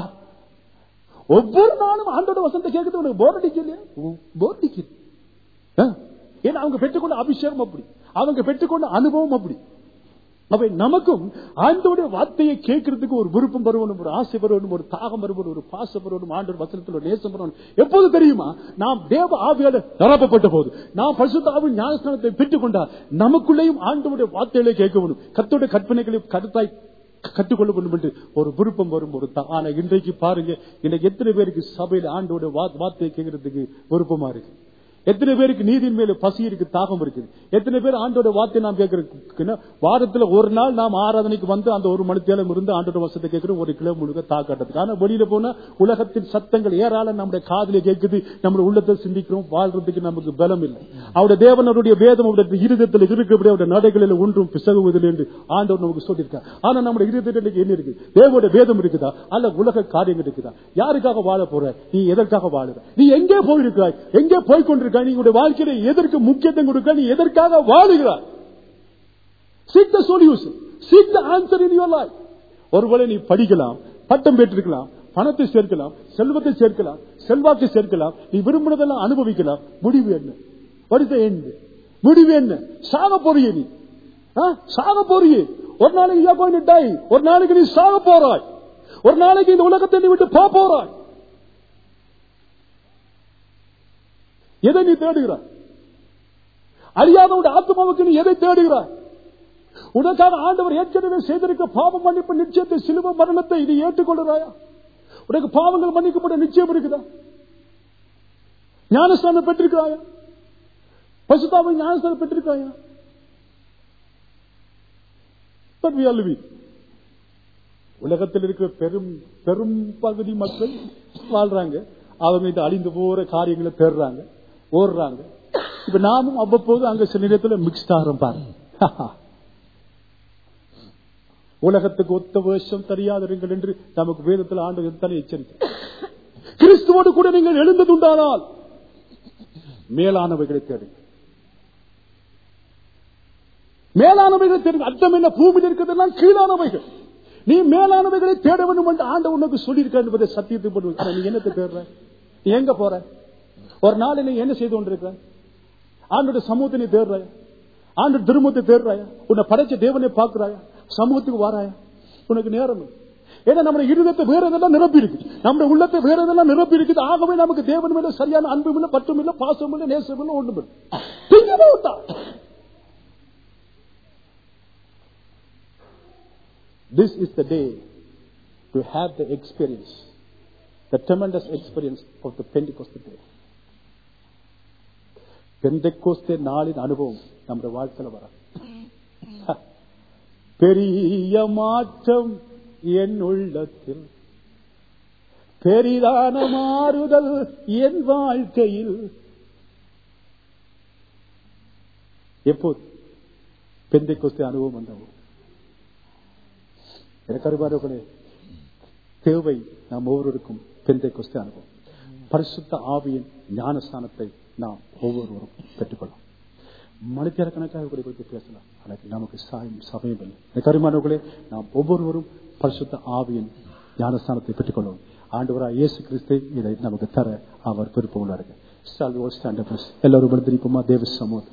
ஒவ்வொரு நாளும் ஆண்டோட வசந்த கேட்கறது உனக்கு போர் அடிக்கலையா போர் அடிக்குது ஆ. ஏன்னா அவங்க பெற்றுக்கொண்ட அபிஷேகம் அப்படி அவங்க பெற்றுக்கொண்ட அனுபவம் அப்படி அவை நமக்கும் ஆண்டோடைய வார்த்தையை கேட்கறதுக்கு ஒரு விருப்பம் வருவனும் ஒரு ஆசை வருவனும் ஒரு தாகம் வருவனும் ஒரு பாசம் வருவனும் ஆண்டோட வசனத்தில் ஒரு நேசம் வருவனும் எப்போது தெரியுமா நாம் தேவ ஆவியால நிரப்பப்பட்ட போது நாம் பரிசுத்த ஆவின் ஞானஸ்தானத்தை பெற்றுக் கொண்டால் நமக்குள்ளேயும் ஆண்டோடைய வார்த்தைகளை கேட்க வேண்டும் கத்தோட கற்பனைகளை கருத்தாய் கற்றுக்கொள்ள வேண்டும் என்று ஒரு விருப்பம் வரும் ஒரு தா- ஆனா இன்றைக்கு பாருங்க இன்னைக்கு எத்தனை பேருக்கு சபையில ஆண்டோட வா- வார்த்தையை கேட்கறதுக்கு விருப்பமா இருக்கு எத்தனை பேருக்கு நீதியின் மேல பசி இருக்கு தாகம் இருக்குது எத்தனை பேர் ஆண்டோட வார்த்தை நாம் கேட்கறதுக்கு வாரத்துல ஒரு நாள் நாம் ஆராதனைக்கு வந்து அந்த ஒரு மணி தேலம் இருந்து ஆண்டோட வசத்தை கேட்கிறோம் ஒரு கிலோ முழுக்க தாக்காட்டதுக்கு ஆனா வெளியில போனா உலகத்தின் சத்தங்கள் ஏராளம் நம்முடைய காதுல கேட்குது நம்முடைய உள்ளத்தை சிந்திக்கிறோம் வாழ்றதுக்கு நமக்கு பலம் இல்லை அவருடைய தேவன் அவருடைய வேதம் அவருடைய இருதயத்தில் இருக்கிறபடி அவருடைய நடைகளில் ஒன்றும் பிசகுவதில்லை என்று ஆண்டவர் நமக்கு சொல்லியிருக்கார் ஆனா நம்முடைய இருதயத்தில் என்ன இருக்கு தேவனுடைய வேதம் இருக்குதா அல்ல உலக காரியங்கள் இருக்குதா யாருக்காக வாழ போற நீ எதற்காக வாழுற நீ எங்கே போயிருக்காய் எங்கே போய் கொண்டிருக்காய் நீ உங்களுடைய வாழ்க்கையில எதற்கு முக்கியத்துவம் கொடுக்க நீ எதற்காக வாழுகிறாய் seek the solution seek the answer in your life ஒருவேளை நீ படிக்கலாம் பட்டம் பெற்றிருக்கலாம் பணத்தை சேர்க்கலாம் செல்வத்தை சேர்க்கலாம் செல்வாக்கை சேர்க்கலாம் நீ விரும்பினதெல்லாம் அனுபவிக்கலாம் முடிவு என்ன வருத என்ன முடிவு என்ன சாக போறிய நீ ஆ? சாக போறியே ஒரு நாளைக்கு யூ going to die ஒரு நாளைக்கு நீ சாக போறாய் ஒரு நாளைக்கு இந்த உலகத்தை நீ விட்டு போக போறாய் எதை நீ தேடுகிறாய் அழியாதவனுடைய ஆத்மாவுக்கு நீ எதை தேடுகிறாய் உனக்காக ஆண்டவர் ஏற்கனவே செய்திருக்க பாவ மன்னிப்பு நிச்சயத்தை சிலுவ மரணத்தை இது ஏற்றுக்கொள்கிறாயா உனக்கு பாவங்கள் மன்னிக்கப்பட்ட நிச்சயம் இருக்குதா ஞானஸ்தானம் பெற்றிருக்கிறாயா பசுதாவை ஞானஸ்தானம் பெற்றிருக்காயா But we are living. உலகத்தில் இருக்கிற பெரும் பெரும் பகுதி மக்கள் வாழ்றாங்க அவங்க இந்த அழிந்து போற காரியங்களை தேடுறாங்க ஓடுறாங்க இப்ப நாமும் அவ்வப்போது அங்க சில நேரத்தில் மிக்ஸ்ட் ஆகிறோம் பாருங்க உலகத்துக்கு ஒத்த வேஷம் தெரியாதிருங்கள் என்று நமக்கு வேதத்தில் ஆண்டு எத்தனை எச்சரிக்கை கிறிஸ்துவோடு கூட நீங்கள் எழுந்ததுண்டானால் மேலானவைகளை தேடுங்கள் மேலானவைகளை தேடுங்க அர்த்தம் என்ன பூமியில் இருக்கிறதெல்லாம் கீழானவைகள் நீ மேலானவைகளை தேட வேண்டும் என்று ஆண்டு உனக்கு சொல்லியிருக்க என்பதை சத்தியத்தை போட்டு ஆனா நீ என்னத்தை தேடுற நீ எங்க போற ஒரு நாள் நீ என்ன செய்து கொண்டிருக்க ஆண்டோட சமூகத்தை நீ தேடுறாயா ஆண்டு திருமத்தை தேடுறாயா உன்னை படைச்ச தேவனை பார்க்கிறாயா சமூகத்துக்கு வாராயா உனக்கு நேரம் இல்லை. ஏன்னா நம்ம இருதயத்தை வேற எதெல்லாம் நிரப்பி இருக்கு நம்ம உள்ளத்தை வேற எதெல்லாம் நிரப்பி இருக்குது ஆகவே நமக்கு தேவன் மேல சரியான அன்பும் இல்லை பற்றும் இல்லை பாசம் இல்லை நேசம் இல்லை ஒண்ணும் இல்லை Think about that. This is the day to have the experience, the tremendous experience of the Pentecostal day. பெந்தைக்கோஸ்தே நாளின் அனுபவம் நம்முடைய வாழ்க்கையில வர பெரிய மாற்றம் என் உள்ளத்தில் பெரிதான மாறுதல் என் வாழ்க்கையில் எப்போது பெந்தை கொஸ்து அனுபவம் வந்தவோ எனக்கு அறிவார்களே தேவை நாம் ஒவ்வொருவருக்கும் பெந்தை கொஸ்து அனுபவம் பரிசுத்த ஆவியின் ஞானஸ்தானத்தை நாம் ஒவ்வொருவரும் பெற்றுக்கொள்ளும் மணித்தியார கணக்காக கூட குறித்து பேசலாம் ஆனால் நமக்கு சாயம் சமயம் இல்லை எனக்கு அறிமானவர்களே நாம் ஒவ்வொருவரும் பரிசுத்த ஆவியின் ஞானஸ்தானத்தை பெற்றுக்கொள்வோம் ஆண்டவராக இயேசு கிறிஸ்து இதை நமக்கு தர அவர் விருப்பம் உள்ளார்கள் எல்லாரும் எழுந்திருப்போமா தேவ சமூகம்